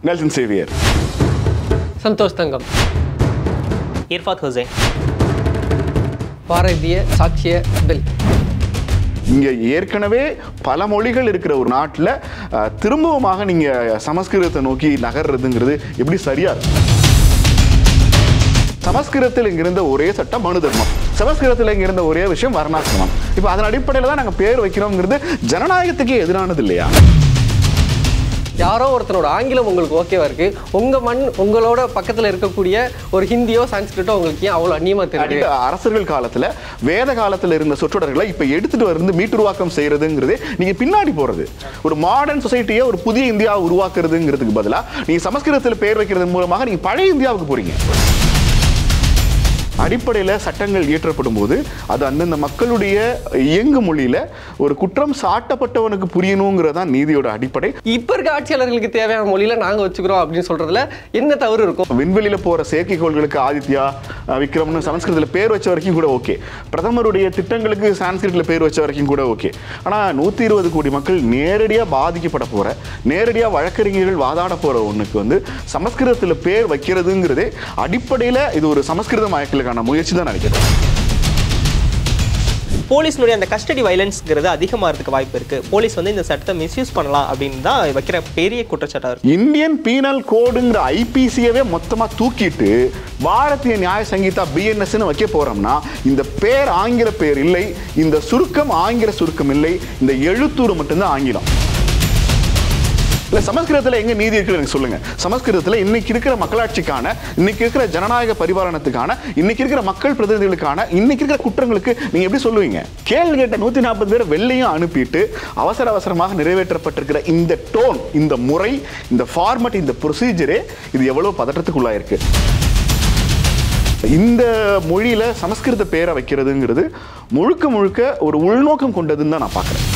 Nelson Xavier Santhosh Thangam Irfath Hussain Bharatiya Sakshya bill இங்கே ஏற்கனவே பல மொழிகள் இருக்கிற ஒரு நாட்டில் அஹ், திரும்பவுமாக நீங்கள் சமஸ்கிருதத்தை நோக்கி நகர்றதுங்கிறது எப்படி சரியா இருக்கும் சமஸ்கிருதத்தில் இங்கிருந்த ஒரே சட்டம் மனு தர்மம் சமஸ்கிருதத்தில் இங்கிருந்த ஒரே விஷயம் வர்ணாசிரமம் இப்போ அதன் அடிப்படையில் தான் நாங்கள் பேர் வைக்கிறோங்கிறது ஜனநாயகத்துக்கே எதிரானது இல்லையா யாரோ ஒருத்தனோட ஆங்கிலம் உங்களுக்கு ஓகேவா இருக்கு உங்க மண் உங்களோட பக்கத்துல இருக்கக்கூடிய ஒரு ஹிந்தியோ சான்ஸ்கிரிட்டோ உங்களுக்கு ஏன் அவ்வளவு அந்நியமா தெரியுது அடித்த அரசர்கள் காலத்துல வேத காலத்துல இருந்த சொற்றொடர்களை இப்ப எடுத்துட்டு வந்து மீட்டுருவாக்கம் செய்யறதுங்கிறது நீங்க பின்னாடி போறது ஒரு மாடர்ன் சொசைட்டியை ஒரு புதிய இந்தியாவை உருவாக்குறதுங்கிறதுக்கு பதிலா நீங்க சமஸ்கிருதத்தில் பேர் வைக்கிறது மூலமாக நீங்க பழைய இந்தியாவுக்கு போறீங்க அடிப்படையில் சட்டங்கள் இயற்றப்படும் போது அது அந்தந்த மக்களுடைய இயங்கு மொழியில ஒரு குற்றம் சாட்டப்பட்டவனுக்கு புரியணுங்கிறதான் நீதியோட அடிப்படை இப்ப இருக்க ஆட்சியாளர்களுக்கு தேவையான மொழியில நாங்க வச்சுக்கிறோம் அப்படின்னு சொல்றதுல என்ன தவறு இருக்கும் விண்வெளியில போற செயற்கைக்கோள்களுக்கு ஆதித்யா அஹ், விக்ரம்னு சமஸ்கிருதத்தில் பேர் வச்ச வரைக்கும் கூட ஓகே பிரதமருடைய திட்டங்களுக்கு சான்ஸ்கிரிட்ல பேர் வச்ச வரைக்கும் கூட ஓகே ஆனா நூத்தி இருபது கோடி மக்கள் நேரடியா பாதிக்கப்பட போற நேரடியா வழக்கறிஞர்கள் வாதாட போற ஒண்ணுக்கு வந்து சமஸ்கிருதத்துல பேர் வைக்கிறதுங்கிறதே அடிப்படையில இது ஒரு சமஸ்கிருத மயக்கலுக்கான முயற்சி தான் நினைக்கிறேன் போலீஸ்னுடைய அந்த கஸ்டடி வயலன்ஸ்ங்கிறது அதிகமாகிறதுக்கு வாய்ப்பு இருக்கு போலீஸ் வந்து இந்த சட்டத்தை மிஸ்யூஸ் பண்ணலாம் அப்படின்னு தான் வைக்கிற பெரிய குற்றச்சாட்டாக இருக்கு இந்தியன் பீனல் கோடுங்கிற ஐபிசியவே மொத்தமா தூக்கிட்டு பாரதிய நியாய சங்கீதா பிஎன்எஸ்னு வைக்க போறோம்னா இந்த பேர் ஆங்கில பேர் இல்லை இந்த சுருக்கம் ஆங்கில சுருக்கம் இல்லை இந்த எழுத்தூர் மட்டும்தான் ஆங்கிலம் இல்ல சமஸ்கிருதத்துல எங்க நீதி இருக்குன்னு எனக்கு சொல்லுங்க சமஸ்கிருதத்துல இன்னைக்கு இருக்கிற மக்களாட்சிக்கான இன்னைக்கு இருக்கிற ஜனநாயக பரிபாலனத்துக்கான இன்னைக்கு இருக்கிற மக்கள் பிரதிநிதிகளுக்கான இன்னைக்கு இருக்கிற குற்றங்களுக்கு நீங்க எப்படி சொல்லுவீங்க கேள்வி கேட்ட நூத்தி நாற்பது பேர் வெள்ளையும் அனுப்பிட்டு அவசர அவசரமாக நிறைவேற்றப்பட்டிருக்கிற இந்த டோன் இந்த முறை இந்த ஃபார்மட் இந்த ப்ரொசீஜரே இது எவ்வளவு பதற்றத்துக்குள்ளாயிருக்கு இந்த மொழியில சமஸ்கிருத பேரை வைக்கிறதுங்கிறது முழுக்க முழுக்க ஒரு உள்நோக்கம் கொண்டதுன்னு தான் நான் பார்க்குறேன்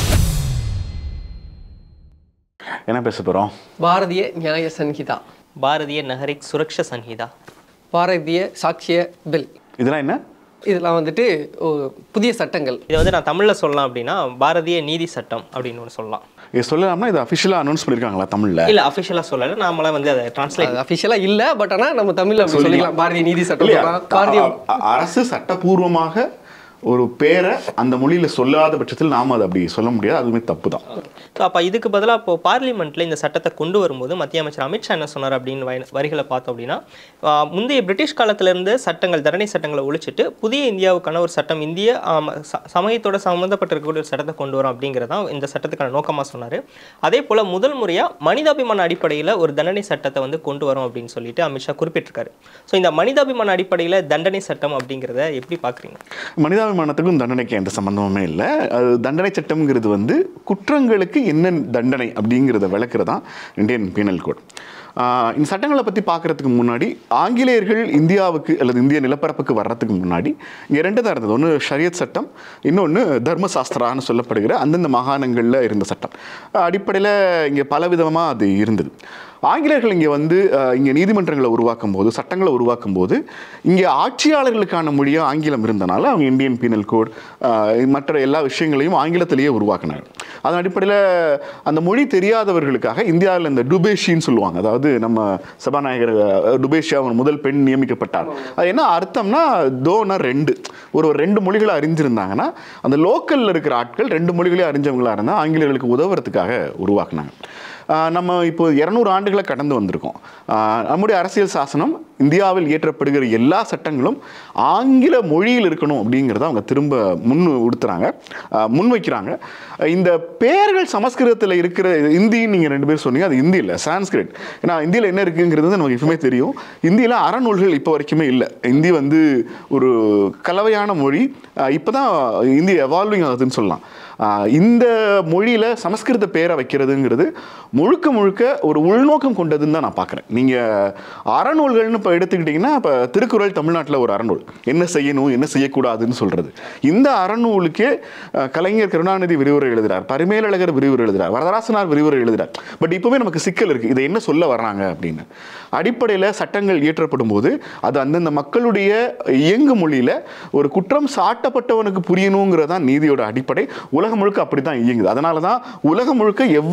என்ன பேச போறோம் பாரதிய நியாய சன்ஹிதா பாரதிய நகரிக் சுரக்ஷ சன்ஹிதா பாரதிய சாட்சிய பில் இதெல்லாம் என்ன இதெல்லாம் வந்துட்டு ஒரு புதிய சட்டங்கள் இதை வந்து நான் தமிழில் சொல்லலாம் அப்படின்னா பாரதிய நீதி சட்டம் அப்படின்னு ஒன்று சொல்லலாம் இது சொல்லலாம்னா இது அஃபிஷியலாக அனௌன்ஸ் பண்ணியிருக்காங்களா தமிழ்ல இல்லை அஃபிஷியலாக சொல்லலை நாமளாம் வந்து அதை டிரான்ஸ்லேட் அது அஃபிஷியலா இல்ல பட் ஆனா நம்ம தமிழ்ல அப்படி சொல்லிக்கலாம் பாரதிய நீதி சட்டம் இல்லையா? சொல்லலாம். பாரதிய அ- அ- அரசு சட்டபூர்வமாக ஒரு பேரை அந்த மொழியில சொல்லாத பட்சத்தில் நாம அதை அப்படி சொல்ல முடியாது அதுவுமே தப்பு தான் ஸோ அப்போ இதுக்கு பதிலாக இப்போ பார்லிமெண்ட்டில் இந்த சட்டத்தை கொண்டு வரும்போது மத்திய அமைச்சர் அமித்ஷா என்ன சொன்னார் அப்படின்னு வரி- வரிகளை பார்த்தோம் அப்படின்னா ஆஹ், முந்தைய பிரிட்டிஷ் காலத்திலிருந்து சட்டங்கள் தண்டனை சட்டங்களை ஒழிச்சிட்டு புதிய இந்தியாவுக்கான ஒரு சட்டம் இந்திய ஆம், ச- சமயத்தோட சம்மந்தப்பட்டிருக்கக்கூடிய ஒரு சட்டத்தை கொண்டு வரோம் அப்படிங்கிறதான் இந்த சட்டத்துக்கான நோக்கமாக சொன்னார் அதே போல் முதல் முறையாக மனிதாபிமான அடிப்படையில் ஒரு தண்டனை சட்டத்தை வந்து கொண்டு வரோம் அப்படின்னு சொல்லிட்டு அமித்ஷா குறிப்பிட்டிருக்காரு ஸோ இந்த மனிதாபிமான அடிப்படையில் தண்டனை சட்டம் அப்படிங்கிறத எப்படி பார்க்குறீங்க மனிதாபிமானத்துக்கும் தண்டனைக்கு எந்த சம்பந்தமுமே இல்லை அது தண்டனை சட்டம்ங்கிறது வந்து குற்றங்களுக்கு என்ன தண்டனை அப்படிங்கிறத விளக்குறதான் இந்தியன் பீனல் கோட் ஆஹ் இந்த சட்டங்களை பற்றி பார்க்குறதுக்கு முன்னாடி ஆங்கிலேயர்கள் இந்தியாவுக்கு அல்லது இந்திய நிலப்பரப்புக்கு வர்றதுக்கு முன்னாடி இங்கே ரெண்டு தான் இருந்தது ஒன்று ஷரியத் சட்டம் இன்னொன்று தர்மசாஸ்திரான்னு சொல்லப்படுகிற அந்தந்த மாகாணங்களில் இருந்த சட்டம் அடிப்படையில் இங்கே பல விதமாக அது இருந்தது ஆங்கிலேயர்கள் இங்கே வந்து அஹ், இங்கே நீதிமன்றங்களை உருவாக்கும் போது சட்டங்களை உருவாக்கும் போது இங்கே ஆட்சியாளர்களுக்கான மொழியாக ஆங்கிலம் இருந்தனால அவங்க இந்தியன் பீனல் கோட் மற்ற எல்லா விஷயங்களையும் ஆங்கிலத்திலேயே உருவாக்குனாங்க அதன் அடிப்படையில் அந்த மொழி தெரியாதவர்களுக்காக இந்தியாவில் இந்த டுபேஷின்னு சொல்லுவாங்க அதாவது நம்ம சபாநாயகர் அஹ், டுபேஷி அவர் முதல் பெண் நியமிக்கப்பட்டார் அது என்ன அர்த்தம்னா தோனா ரெண்டு ஒரு ஒரு ரெண்டு மொழிகளை அறிஞ்சிருந்தாங்கன்னா அந்த லோக்கல்ல இருக்கிற ஆட்கள் ரெண்டு மொழிகளையும் அறிஞ்சவங்களா இருந்தால் ஆங்கிலேயர்களுக்கு உதவுறதுக்காக உருவாக்குனாங்க ஆஹ் நம்ம இப்போ இரநூறு ஆண்டுகளை கடந்து வந்திருக்கோம் ஆஹ் நம்முடைய அரசியல் சாசனம் இந்தியாவில் இயற்றப்படுகிற எல்லா சட்டங்களும் ஆங்கில மொழியில் இருக்கணும் அப்படிங்கிறத அவங்க திரும்ப முன் உடுத்துறாங்க ஆஹ் முன்வைக்கிறாங்க இந்த பெயர்கள் சமஸ்கிருதத்தில் இருக்கிற இந்தின்னு நீங்கள் ரெண்டு பேர் சொன்னீங்க அது இந்தி இல்லை சான்ஸ்கிரிட் ஏன்னா இந்தியில் என்ன இருக்குங்கிறது வந்து நமக்கு எப்பவுமே தெரியும் இந்தியில் அறநூல்கள் இப்போ வரைக்குமே இல்லை இந்தி வந்து ஒரு கலவையான மொழி இப்போ தான் இந்தி எவால்விங் ஆகுதுன்னு சொல்லலாம் ஆஹ் இந்த மொழியில் சமஸ்கிருத பேரை வைக்கிறதுங்கிறது முழுக்க முழுக்க ஒரு உள்நோக்கம் கொண்டதுன்னு தான் நான் பார்க்குறேன் நீங்கள் அறநூல்கள்னு இப்போ எடுத்துக்கிட்டிங்கன்னா இப்போ திருக்குறள் தமிழ்நாட்டில் ஒரு அறநூல் என்ன செய்யணும் என்ன செய்யக்கூடாதுன்னு சொல்கிறது இந்த அறநூலுக்கே ஆஹ், கலைஞர் கருணாநிதி விரிவுரை எழுதுறார் பரிமேலழகர் விரிவுரை எழுதுறார் வரதராசனார் விரிவுரை எழுதுறார் பட் இப்போவே நமக்கு சிக்கல் இருக்குது இதை என்ன சொல்ல வர்றாங்க அப்படின்னு அடிப்படையில் சட்டங்கள் இயற்றப்படும் போது அது அந்தந்த மக்களுடைய இயங்கு மொழியில் ஒரு குற்றம் சாட்டப்பட்டவனுக்கு புரியணுங்கிறதான் நீதியோட அடிப்படை உலகம் முழுக்க அப்படி தான் இயங்குது அதனால தான் உலகம் முழுக்க எவ்வ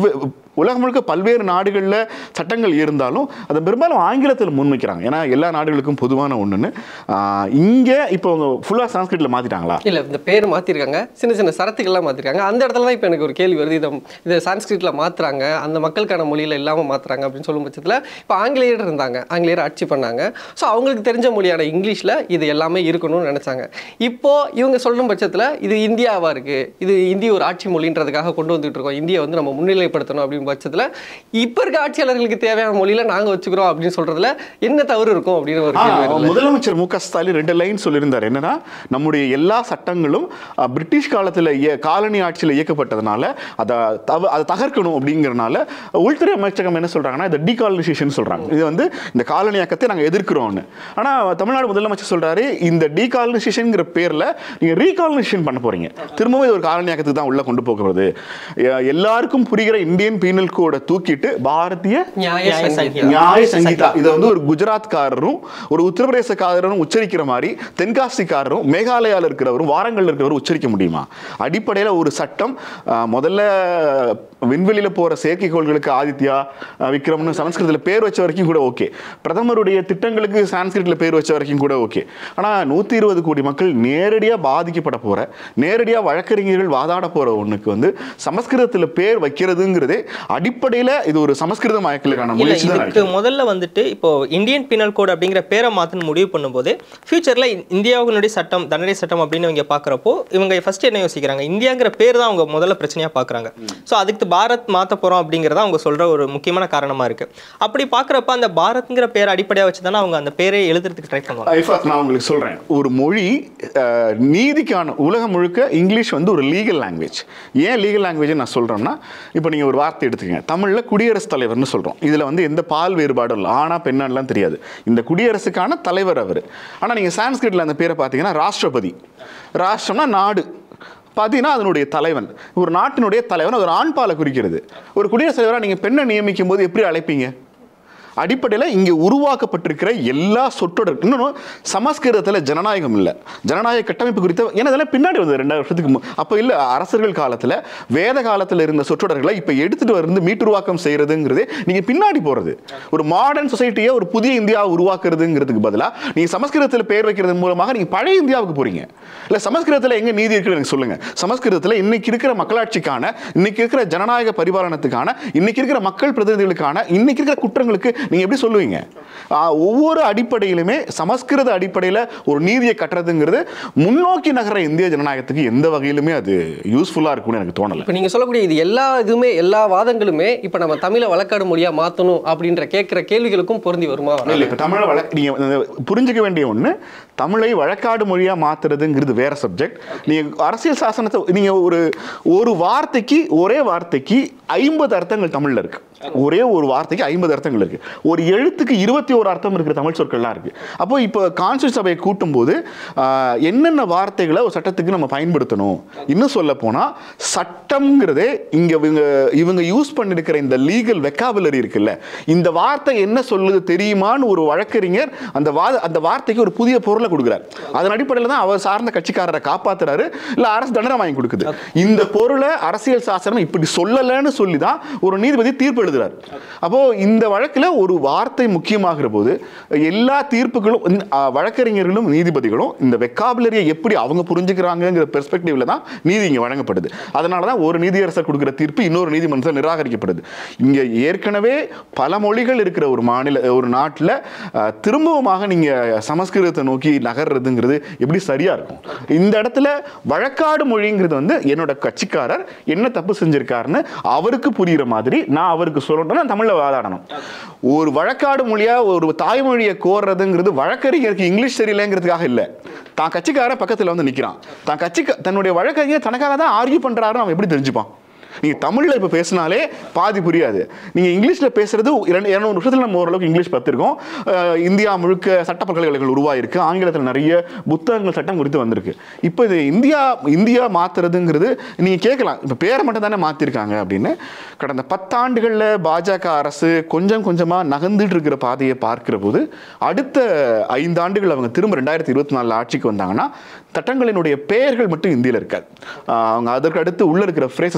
உலகம் முழுக்க பல்வேறு நாடுகளில் சட்டங்கள் இருந்தாலும் அதை பெரும்பாலும் ஆங்கிலத்தில் முன்வைக்கிறாங்க ஏன்னா எல்லா நாடுகளுக்கும் பொதுவான ஒன்றுன்னு இங்கே இப்போ அவங்க ஃபுல்லாக சான்ஸ்கிரிட்டில் மாற்றிட்டாங்களா இல்லை இந்த பேர் மாற்றிருக்காங்க சின்ன சின்ன சரத்துக்கள்லாம் மாற்றிருக்காங்க அந்த இடத்துல தான் இப்போ எனக்கு ஒரு கேள்வி வருது இதை இதை சான்ஸ்கிரிட்டில் மாற்றுறாங்க அந்த மக்களுக்கான மொழியில் இல்லாமல் மாற்றுறாங்க அப்படின்னு சொல்லும் பட்சத்தில் இப்போ ஆங்கிலேயர் இருந்தாங்க ஆங்கிலேயர் ஆட்சி பண்ணாங்க ஸோ அவங்களுக்கு தெரிஞ்ச மொழியான இங்கிலீஷில் இது எல்லாமே இருக்கணும்னு நினச்சாங்க இப்போ இவங்க சொல்லும் பட்சத்தில் இது இந்தியாவாக இருக்குது இது இந்திய ஒரு ஆட்சி மொழின்றதுக்காக கொண்டு வந்துட்டு இருக்கோம் இந்தியை வந்து நம்ம முன்னிலைப்படுத்தணும் அப்படின்னு பட்சத்தில் இப்போ இருக்க ஆட்சியாளர்களுக்கு தேவையான மொழியில் நாங்கள் வச்சுக்கிறோம் அப்படின்னு சொல்கிறதுல என்ன தவறு இருக்கும் அப்படின்னு ஒரு ஆ, கேள்வி வருது முதலமைச்சர் மு க ஸ்டாலின் ரெண்டு லைன் சொல்லியிருந்தார் என்னன்னா நம்முடைய எல்லா சட்டங்களும் அ, பிரிட்டிஷ் காலத்தில் காலனி ஆட்சியில் இயக்கப்பட்டதுனால அதை தவ அதை தகர்க்கணும் அப்படிங்கிறனால உள்துறை அமைச்சகம் என்ன சொல்றாங்கன்னா இதை டீகாலனைசேஷன் சொல்றாங்க இது வந்து இந்த காலனியாக்கத்தை நாங்கள் எதிர்க்கிறோம்னு ஆனா தமிழ்நாடு முதலமைச்சர் சொல்றாரு இந்த டீகாலனைசேஷன்ங்கிற பேர்ல நீங்க ரீகாலனைசேஷன் பண்ண போறீங்க திரும்பவும் இது ஒரு காலனியாக்கத்துக்கு தான் உள்ள கொண்டு போகிறது எ- எல்லாருக்கும் புரிகிற இந்தியன் பீனல் கோடை தூக்கிட்டு பாரதிய நியாய நியாய சங்கீதம் சங்கீதம். நியாய சங்கீதா இதை வந்து ஒரு குஜராத்காரரும் ஒரு உத்தரப்பிரதேசக்காரரும் உச்சரிக்கிற மாதிரி தென்காசிக்காரரும் மேகாலயாவில் இருக்கிறவரும் வாரங்கள்ல இருக்கிறவரும் உச்சரிக்க முடியுமா அடிப்படையில் ஒரு சட்டம் ஆஹ், முதல்ல விண்வெளியில் போகிற செயற்கைக்கோள்களுக்கு ஆதித்யா ஆஹ், விக்ரம்னு சமஸ்கிருதத்தில் பேர் வச்ச வரைக்கும் கூட ஓகே பிரதமருடைய திட்டங்களுக்கு சான்ஸ்கிரிட்டில் பேர் வச்ச வரைக்கும் கூட ஓகே ஆனால் நூற்றி இருபது கோடி மக்கள் நேரடியாக பாதிக்கப்பட போகிற நேரடியாக வழக்கறிஞர்கள் வாதாட போகிற ஒன்றுக்கு வந்து சமஸ்கிருதத்தில் பேர் வைக்கிறதுங்கிறதே அடிப்படையில் இது ஒரு சமஸ்கிருத மயக்கலுக்கான இல்ல முயற்சி தான் இதுக்கு முதல்ல வந்துட்டு இப்போ இந்தியன் பினல் கோட் அப்படிங்கிற பேரை மாத்தணும் முடிவு பண்ணும்போது ஃபியூச்சர்ல இந்தியாவுடைய சட்டம் தண்டனை சட்டம் அப்படின்னு இவங்க பாக்குறப்போ இவங்க ஃபர்ஸ்ட் என்ன யோசிக்கிறாங்க இந்தியாங்கிற பேர் தான் அவங்க முதல்ல பிரச்சனையா பாக்குறாங்க ஸோ அதுக்கு பாரத் மாத்த போறோம் அப்படிங்கறத அவங்க சொல்ற ஒரு முக்கியமான காரணமா இருக்கு அப்படி பாக்குறப்ப அந்த பாரத்ங்கிற பேரை அடிப்படையா வச்சு தானே அவங்க அந்த பேரை எழுதுறதுக்கு ட்ரை பண்ணுவாங்க ஐஃபாத் நான் உங்களுக்கு சொல்கிறேன் ஒரு மொழி அஹ், நீதிக்கான உலகம் முழுக்க இங்கிலீஷ் வந்து ஒரு லீகல் லாங்குவேஜ் ஏன் லீகல் லாங்குவேஜ் நான் சொல்கிறேன்னா இப்போ நீங்கள் ஒரு வார்த்தை எடுத்துக்கங்க தமிழில் குடியரசுத் தலைவர்னு சொல்கிறோம் இதில் வந்து எந்த பால் வேறுபாடும் இல்லை ஆனா பெண்ணான்லாம் தெரியாது இந்த குடியரசுக்கான தலைவர் அவர் ஆனால் நீங்கள் சான்ஸ்கிரிட்டில் அந்த பேரை பார்த்தீங்கன்னா ராஷ்டிரபதி ராஷ்டிரம்னா நாடு பதினா அதனுடைய தலைவன் ஒரு நாட்டினுடைய தலைவன் ஒரு ஆண் பாலை குறிக்கிறது ஒரு குடியரசுத் தலைவராக நீங்கள் பெண்ணை நியமிக்கும் போது எப்படி அழைப்பீங்க அடிப்படையில் இங்கே உருவாக்கப்பட்டிருக்கிற எல்லா சொற்றொடர் இன்னொன்று சமஸ்கிருதத்தில் ஜனநாயகம் இல்லை ஜனநாயக கட்டமைப்பு குறித்த ஏன்னா இதெல்லாம் பின்னாடி வந்தது ரெண்டாயிரம் வருஷத்துக்கு மு- அப்போ இல்லை அரசர்கள் காலத்தில் வேத காலத்தில் இருந்த சொற்றொடர்களை இப்போ எடுத்துட்டு வந்து மீட்டுருவாக்கம் செய்கிறதுங்கிறதே நீங்கள் பின்னாடி போகிறது ஒரு மாடர்ன் சொசைட்டியை ஒரு புதிய இந்தியாவை உருவாக்குறதுங்கிறதுக்கு பதிலாக நீங்கள் சமஸ்கிருதத்தில் பெயர் வைக்கிறது மூலமாக நீங்கள் பழைய இந்தியாவுக்கு போகிறீங்க இல்லை சமஸ்கிருதத்தில் எங்கே நீதி இருக்குன்னு எனக்கு சொல்லுங்கள் சமஸ்கிருதத்தில் இன்னைக்கு இருக்கிற மக்களாட்சிக்கான இன்னைக்கு இருக்கிற ஜனநாயக பரிபாலனத்துக்கான இன்னைக்கு இருக்கிற மக்கள் பிரதிநிதிகளுக்கான இன்னைக்கு இருக்கிற குற்றங்களுக்கு நீங்க எப்படி சொல்லுவீங்க ஆஹ், ஒவ்வொரு அடிப்படையிலுமே சமஸ்கிருத அடிப்படையில் ஒரு நீதியை கட்டுறதுங்கிறது முன்னோக்கி நகர இந்திய ஜனநாயகத்துக்கு எந்த வகையிலுமே அது யூஸ்ஃபுல்லாக இருக்கும்னு எனக்கு தோணலை இப்போ நீங்கள் சொல்லக்கூடிய இது எல்லா இதுவுமே எல்லா வாதங்களுமே இப்போ நம்ம தமிழை வழக்காடு மொழியாக மாற்றணும் அப்படின்ற கேட்குற கேள்விகளுக்கும் பொருந்தி வருமா இல்லை இப்போ தமிழை வழ நீங்கள் புரிஞ்சுக்க வேண்டிய ஒன்று தமிழை வழக்காடு மொழியாக மாற்றுறதுங்கிறது வேற சப்ஜெக்ட் நீங்கள் அரசியல் சாசனத்தை நீங்கள் ஒரு ஒரு வார்த்தைக்கு ஒரே வார்த்தைக்கு ஐம்பது அர்த்தங்கள் தமிழில் இருக்கு ஒரே ஒரு வார்த்தைக்கு ஐம்பது அர்த்தங்கள் இருக்கு ஒரு எழுத்துக்கு இருபத்தி ஒரு அர்த்தம் இருக்கிற தமிழ் சொற்கள்லாம் இருக்கு அப்போ இப்போ கான்ஸ்டியூட் சபையை கூட்டும்போது ஆஹ், என்னென்ன வார்த்தைகளை ஒரு சட்டத்துக்கு நம்ம பயன்படுத்தணும் இன்னும் சொல்ல போனால் சட்டம்ங்கிறதே இங்கே இவங்க இவங்க யூஸ் பண்ணிருக்கிற இந்த லீகல் வெக்காபுலரி இருக்குல்ல இந்த வார்த்தை என்ன சொல்லுது தெரியுமான்னு ஒரு வழக்கறிஞர் அந்த வாத அந்த வார்த்தைக்கு ஒரு புதிய பொருளை கொடுக்குறார் அதன் அடிப்படையில் தான் அவர் சார்ந்த கட்சிக்காரரை காப்பாத்துறாரு இல்லை அரசு தண்டனை வாங்கி கொடுக்குது இந்த பொருளை அரசியல் சாசனம் இப்படி சொல்லலைன்னு சொல்லி தான் ஒரு நீதிபதி தீர்ப்பு எழுதுறார் அப்போ இந்த வழக்கில் ஒரு வார்த்தை முக்கியமாகிற போது எல்லா தீர்ப்புகளும் இந்த, ஆ, வழக்கறிஞர்களும் நீதிபதிகளும் இந்த வெக்காபுலரியை எப்படி அவங்க புரிஞ்சுக்கிறாங்கங்கிற பெர்ஸ்பெக்டிவ்ல தான் நீதி இங்கே வழங்கப்படுது அதனால தான் ஒரு நீதியரசர் கொடுக்குற தீர்ப்பு இன்னொரு நீதிமன்றத்தில் நிராகரிக்கப்படுது இங்கே ஏற்கனவே பல மொழிகள் இருக்கிற ஒரு மாநில ஒரு நாட்டில் திரும்பவுமாக நீங்கள் சமஸ்கிருதத்தை நோக்கி நகர்றதுங்கிறது எப்படி சரியா இருக்கும் இந்த இடத்துல வழக்காடு மொழிங்கிறது வந்து என்னோட கட்சிக்காரர் என்ன தப்பு செஞ்சிருக்காருன்னு அவருக்கு புரியுற மாதிரி நான் அவருக்கு சொல்லணும்னா தமிழில் வாதாடணும் ஒரு வழக்காடு மொழியா ஒரு தாய்மொழியை கோர்றதுங்கிறது வழக்கறிஞருக்கு இங்கிலீஷ் தெரியலங்கிறதுக்காக இல்லை தான் கட்சிக்காரன் பக்கத்தில் வந்து நிற்கிறான் தான் கட்சி தன்னுடைய வழக்கறிஞர் தனக்காக தான் ஆர்கியூ பண்ணுறாருன்னு அவன் எப்படி தெரிஞ்சுப்பான் நீங்கள் தமிழில் இப்போ பேசினாலே பாதி புரியாது நீங்கள் இங்கிலீஷில் பேசுறது இரண்டு இரநூறு வருஷத்தில் நம்ம ஓரளவுக்கு இங்கிலீஷ் பார்த்துருக்கோம் அஹ் இந்தியா முழுக்க சட்ட பல்கலைக்கழகங்கள் உருவாயிருக்கு ஆங்கிலத்தில் நிறைய புத்தகங்கள் சட்டம் குறித்து வந்திருக்கு இப்போ இது இந்தியா இந்தியா மாற்றுறதுங்கிறது நீங்கள் கேட்கலாம் இப்போ பேரை மட்டும் தானே மாற்றிருக்காங்க அப்படின்னு கடந்த பத்தாண்டுகளில் பாஜக அரசு கொஞ்சம் கொஞ்சமாக நகர்ந்துட்டு இருக்கிற பாதையை பார்க்கிற போது அடுத்த ஐந்து ஆண்டுகள் அவங்க திரும்ப ரெண்டாயிரத்தி இருபத்தி நாலில் ஆட்சிக்கு வந்தாங்கன்னா சட்டங்களினுடைய பெயர்கள் மட்டும் இந்தியில் இருக்காது ஆஹ் அவங்க அதற்கு அடுத்து உள்ள இருக்கிற ஃப்ரேசஸையும் மாற்றுவாங்க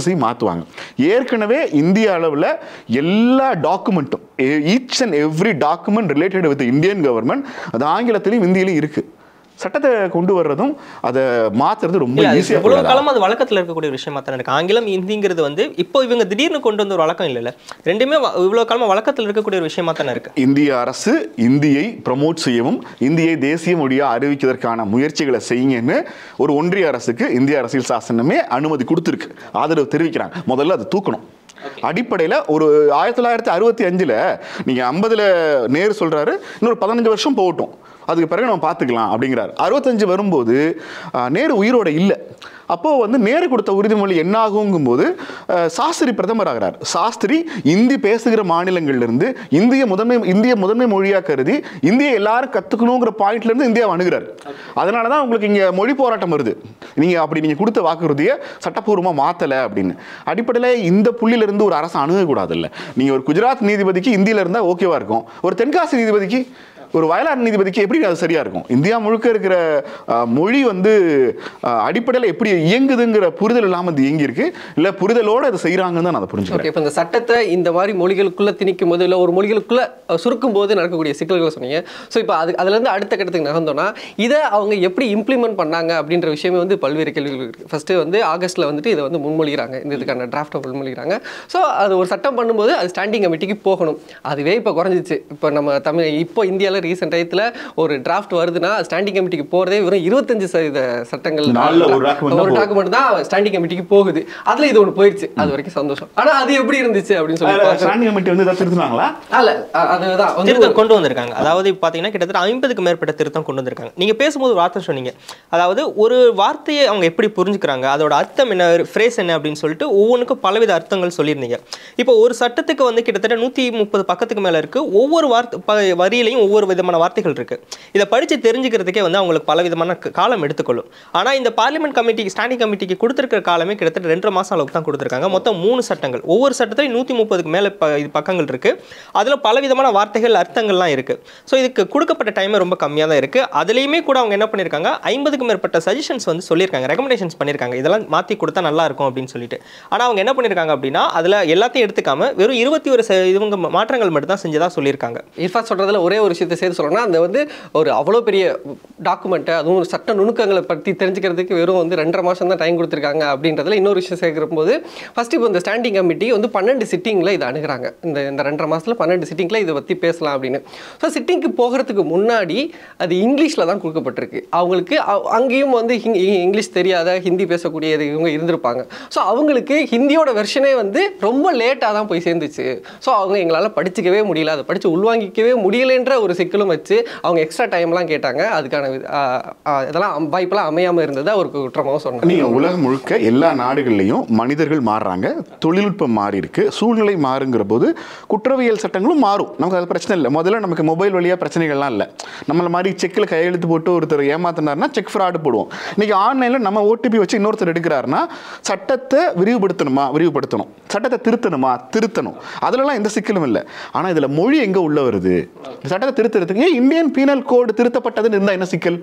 சொல்லுவாங்க ஏற்கனவே இந்திய அளவில் எல்லா டாக்குமெண்ட்டும் each and every document related with Indian government அது ஆங்கிலத்திலையும் இந்தியிலையும் இருக்கு சட்டத்தை கொண்டு வர்றதும் அதை மாத்துறது ரொம்ப இல்ல அது ஈஸியாக இவ்வளவு காலமா அது வழக்கத்துல இருக்கக்கூடிய ஒரு விஷயமா தான் இருக்கு ஆங்கிலம் ஹிந்திங்கிறது வந்து இப்போ இவங்க திடீர்னு கொண்டு வந்த ஒரு வழக்கம் இல்லைல்ல ரெண்டுமே வ- இவ்வளவு காலமா வழக்கத்துல இருக்கக்கூடிய ஒரு விஷயமா தானே இருக்கு இந்திய அரசு இந்தியை ப்ரமோட் செய்யவும் இந்தியை தேசிய மொழியாக அறிவிக்கிறதுக்கான முயற்சிகளை செய்யுங்கன்னு ஒரு ஒன்றிய அரசுக்கு இந்திய அரசியல் சாசனமே அனுமதி கொடுத்துருக்கு ஆதரவு தெரிவிக்கிறாங்க முதல்ல அதை தூக்கணும் அடிப்படையில் ஒரு ஆயிரத்தி தொள்ளாயிரத்தி அறுபத்தி அஞ்சில் நீங்கள் ஐம்பதில் நேரு சொல்கிறாரு இன்னொரு பதினஞ்சு வருஷம் போகட்டும் அதுக்கு பிறகு நம்ம பார்த்துக்கலாம் அப்படிங்கிறாரு அறுபத்தஞ்சு வரும்போது ஆஹ், நேரு உயிரோட இல்லை அப்போது வந்து நேரு கொடுத்த உறுதிமொழி என்ன ஆகுங்கும்போது அஹ், சாஸ்திரி பிரதமர் ஆகிறார் சாஸ்திரி இந்தி பேசுகிற மாநிலங்கள்லேருந்து இந்திய முதன்மை இந்திய முதன்மை மொழியாக கருதி இந்திய எல்லாரும் கற்றுக்கணுங்கிற பாயிண்ட்லேருந்து இந்தியாவை அணுகிறார் அதனால தான் உங்களுக்கு இங்கே மொழி போராட்டம் வருது நீங்கள் அப்படி நீங்கள் கொடுத்த வாக்குறுதியை சட்டப்பூர்வமாக மாற்றலை அப்படின்னு அடிப்படையில் இந்த புள்ளியிலிருந்து ஒரு அரசு அணுகக்கூடாதுல்ல நீங்கள் ஒரு குஜராத் நீதிபதிக்கு இந்தியில இருந்தால் ஓகேவா இருக்கும் ஒரு தென்காசி நீதிபதிக்கு ஒரு வயலார் நீதிபதிக்கு எப்படி அது சரியா இருக்கும் இந்தியா முழுக்க இருக்கிற அஹ், மொழி வந்து அடிப்படையில் எப்படி இயங்குதுங்கிற புரிதல் இல்லாமல் அது இயங்கி இருக்கு இல்லை புரிதலோட அதை செய்கிறாங்கன்னு தான் நான் அதை புரிஞ்சுக்கிறேன் ஓகே இப்போ இந்த சட்டத்தை இந்த மாதிரி மொழிகளுக்குள்ள திணிக்கும் போது இல்லை ஒரு மொழிகளுக்குள்ள அஹ், சுருக்கும் போது நடக்கக்கூடிய சிக்கல்களை சொன்னீங்க ஸோ இப்போ அது அதுலேருந்து அடுத்த கட்டத்துக்கு நகர்ந்தோம்னா இதை அவங்க எப்படி இம்ப்ளிமெண்ட் பண்ணாங்க அப்படின்ற விஷயமே வந்து பல்வேறு கேள்விகள் இருக்குது ஃபர்ஸ்ட் வந்து ஆகஸ்ட்ல வந்துட்டு இதை வந்து முன்மொழிகிறாங்க இந்த இதுக்கான டிராஃப்டை முன்மொழிகிறாங்க ஸோ அது ஒரு சட்டம் பண்ணும்போது அது ஸ்டாண்டிங் கமிட்டிக்கு போகணும் அதுவே இப்போ குறைஞ்சிச்சு இப்போ நம்ம தமிழ் இப்போ இந்தியாவில் ரீசெண்ட் டயத்தில் ஒரு டிராஃப்ட் வருதுன்னா ஸ்டாண்டிங் கமிட்டிக்கு போகிறதே வெறும் இருபத்தஞ்சு சதவீத சட்டங்கள் நாலுல ஒரு document தான் ஒரு போகுது. டாக்குமெண்ட் தான் ஸ்டாண்டிங் கமிட்டிக்கு போகுது அதுல இது ஒன்று போயிடுச்சு அது வரைக்கும் சந்தோஷம் ஆனா அது எப்படி இருந்துச்சு அப்படின்னு சொல்லி பார்த்தா- ஸ்டாண்டிங் கமிட்டி வந்து ஏதாவது திருத்தினாங்களா அல்ல அ- அதுதான் வந்து திருத்தம் கொண்டு வந்திருக்காங்க அதாவது இப்ப பாத்தீங்கன்னா கிட்டத்தட்ட ஐம்பதுக்கு மேற்பட்ட திருத்தம் கொண்டு வந்திருக்காங்க நீங்க பேசும்போது ஒரு வார்த்தை சொன்னீங்க அதாவது ஒரு வார்த்தையை அவங்க எப்படி புரிஞ்சுக்கிறாங்க அதோட அர்த்தம் என்ன ஃப்ரேஸ் என்ன அப்படின்னு சொல்லிட்டு ஒவ்வொன்றுக்கும் பலவித அர்த்தங்கள் சொல்லியிருந்தீங்க இப்போ ஒரு சட்டத்துக்கு வந்து கிட்டத்தட்ட நூத்தி முப்பது பக்கத்துக்கு மேல இருக்கு ஒவ்வொரு வார்த்தை ப- வரியிலையும் ஒவ்வொரு விதமான வார்த்தைகள் இருக்கு இதை படிச்சு தெரிஞ்சுக்கிறதுக்கே வந்து அவங்களுக்கு பல விதமான க- காலம் எடுத்துக்கொள்ளும் ஆனா இந்த பார்லிமெண்ட் கமிட்டி ஸ்டாண்டிங் கமிட்டிக்கு கொடுத்திருக்கிற காலமே கிட்டத்தட்ட ரெண்டரை மாசம் அளவுக்கு தான் கொடுத்திருக்காங்க மொத்தம் மூணு சட்டங்கள் ஒவ்வொரு சட்டத்திலையும் நூத்தி முப்பதுக்கு மேல ப- இது பக்கங்கள் இருக்கு அதுல பலவிதமான வார்த்தைகள் அர்த்தங்கள்லாம் இருக்கு ஸோ இதுக்கு கொடுக்கப்பட்ட டைமே ரொம்ப கம்மியாக தான் இருக்கு அதுலேயுமே கூட அவங்க என்ன பண்ணியிருக்காங்க ஐம்பதுக்கு மேற்பட்ட சஜஷன்ஸ் வந்து சொல்லியிருக்காங்க ரெக்கமெண்டேஷன்ஸ் பண்ணியிருக்காங்க இதெல்லாம் மாற்றி கொடுத்தா நல்லா இருக்கும் அப்படின்னு சொல்லிட்டு ஆனால் அவங்க என்ன பண்ணியிருக்காங்க அப்படின்னா அதில் எல்லாத்தையும் எடுத்துக்காம வெறும் இருபத்தி ஒரு ச- இவங்க மாற்றங்கள் மட்டும் தான் செஞ்சதா சொல்லியிருக்காங்க இர்ஃபாத் சொல்றதுல ஒரே ஒரு விஷயத்தை சேர்த்து சொல்லணும்னா அந்த வந்து ஒரு அவ்வளோ பெரிய டாக்குமெண்ட்டை அதுவும் ஒரு சட்ட நுணுக்கங்களை பற்றி தெரிஞ்சுக்கிறதுக்கு வெறும் வந்து ரெண்டரை மாதம் தான் டைம் கொடுத்துருக்காங்க அப்படின்றதுல இன்னொரு விஷயம் சேர்க்கிற போது ஃபர்ஸ்ட் இப்போ இந்த ஸ்டாண்டிங் கமிட்டி வந்து பன்னெண்டு சிட்டிங்கில் இதை அணுகுறாங்க இந்த இந்த ரெண்டரை மாசத்துல பன்னெண்டு சிட்டிங்கில் இதை பற்றி பேசலாம் அப்படின்னு ஸோ சிட்டிங்க்கு போகிறதுக்கு முன்னாடி அது இங்கிலீஷில் தான் கொடுக்கப்பட்டிருக்கு அவங்களுக்கு அ- அங்கேயும் வந்து ஹிங்- இ- இங்கிலீஷ் தெரியாத ஹிந்தி பேசக்கூடிய இவங்க இருந்திருப்பாங்க ஸோ அவங்களுக்கு ஹிந்தியோட வெர்ஷனே வந்து ரொம்ப லேட்டாக தான் போய் சேர்ந்துச்சு ஸோ அவங்க எங்களால் படிச்சுக்கவே முடியல அதை படித்து உள்வாங்கிக்கவே முடியலன்ற ஒரு சிக்கலும் வச்சு அவங்க எக்ஸ்ட்ரா டைம்லாம் கேட்டாங்க அதுக்கான வி- ஆ, ஆ, இதெல்லாம் அம்- வாய்ப்பெல்லாம் அமையாமல் இருந்தது ஒரு குற்றமாகவும் சொன்னாங்க நீங்க உலகம் முழுக்க எல்லா நாடுகள்லையும் மனிதர்கள் மாறுறாங்க தொழில்நுட்பம் மாறி இருக்கு சூழ்நிலை மாறுங்கிற போது குற்றவியல் சட்டங்களும் மாறும் நமக்கு அது பிரச்சனை இல்லை முதல்ல நமக்கு மொபைல் வழியா பிரச்சனைகள்லாம் இல்லை நம்மள மாதிரி செக்கில் கையெழுத்து போட்டு ஒருத்தர் ஏமாத்தினார்னா செக் ஃப்ராடு போடுவோம் இன்னைக்கு ஆன்லைனில் நம்ம ஓடிபி வச்சு இன்னொருத்தர் எடுக்கிறாருன்னா சட்டத்தை விரிவுபடுத்தணுமா விரிவுபடுத்தணும் சட்டத்தை திருத்தணுமா திருத்தணும் அதுலலாம் எந்த சிக்கலும் இல்லை ஆனால் இதில் மொழி எங்கே உள்ள வருது இந்த சட்டத்தை திருத்துறதுக்கு ஏன் இந்தியன் பீனல் கோடு திருத்தப்பட்டதுன்னு இருந்தால் என்ன சிக்கல்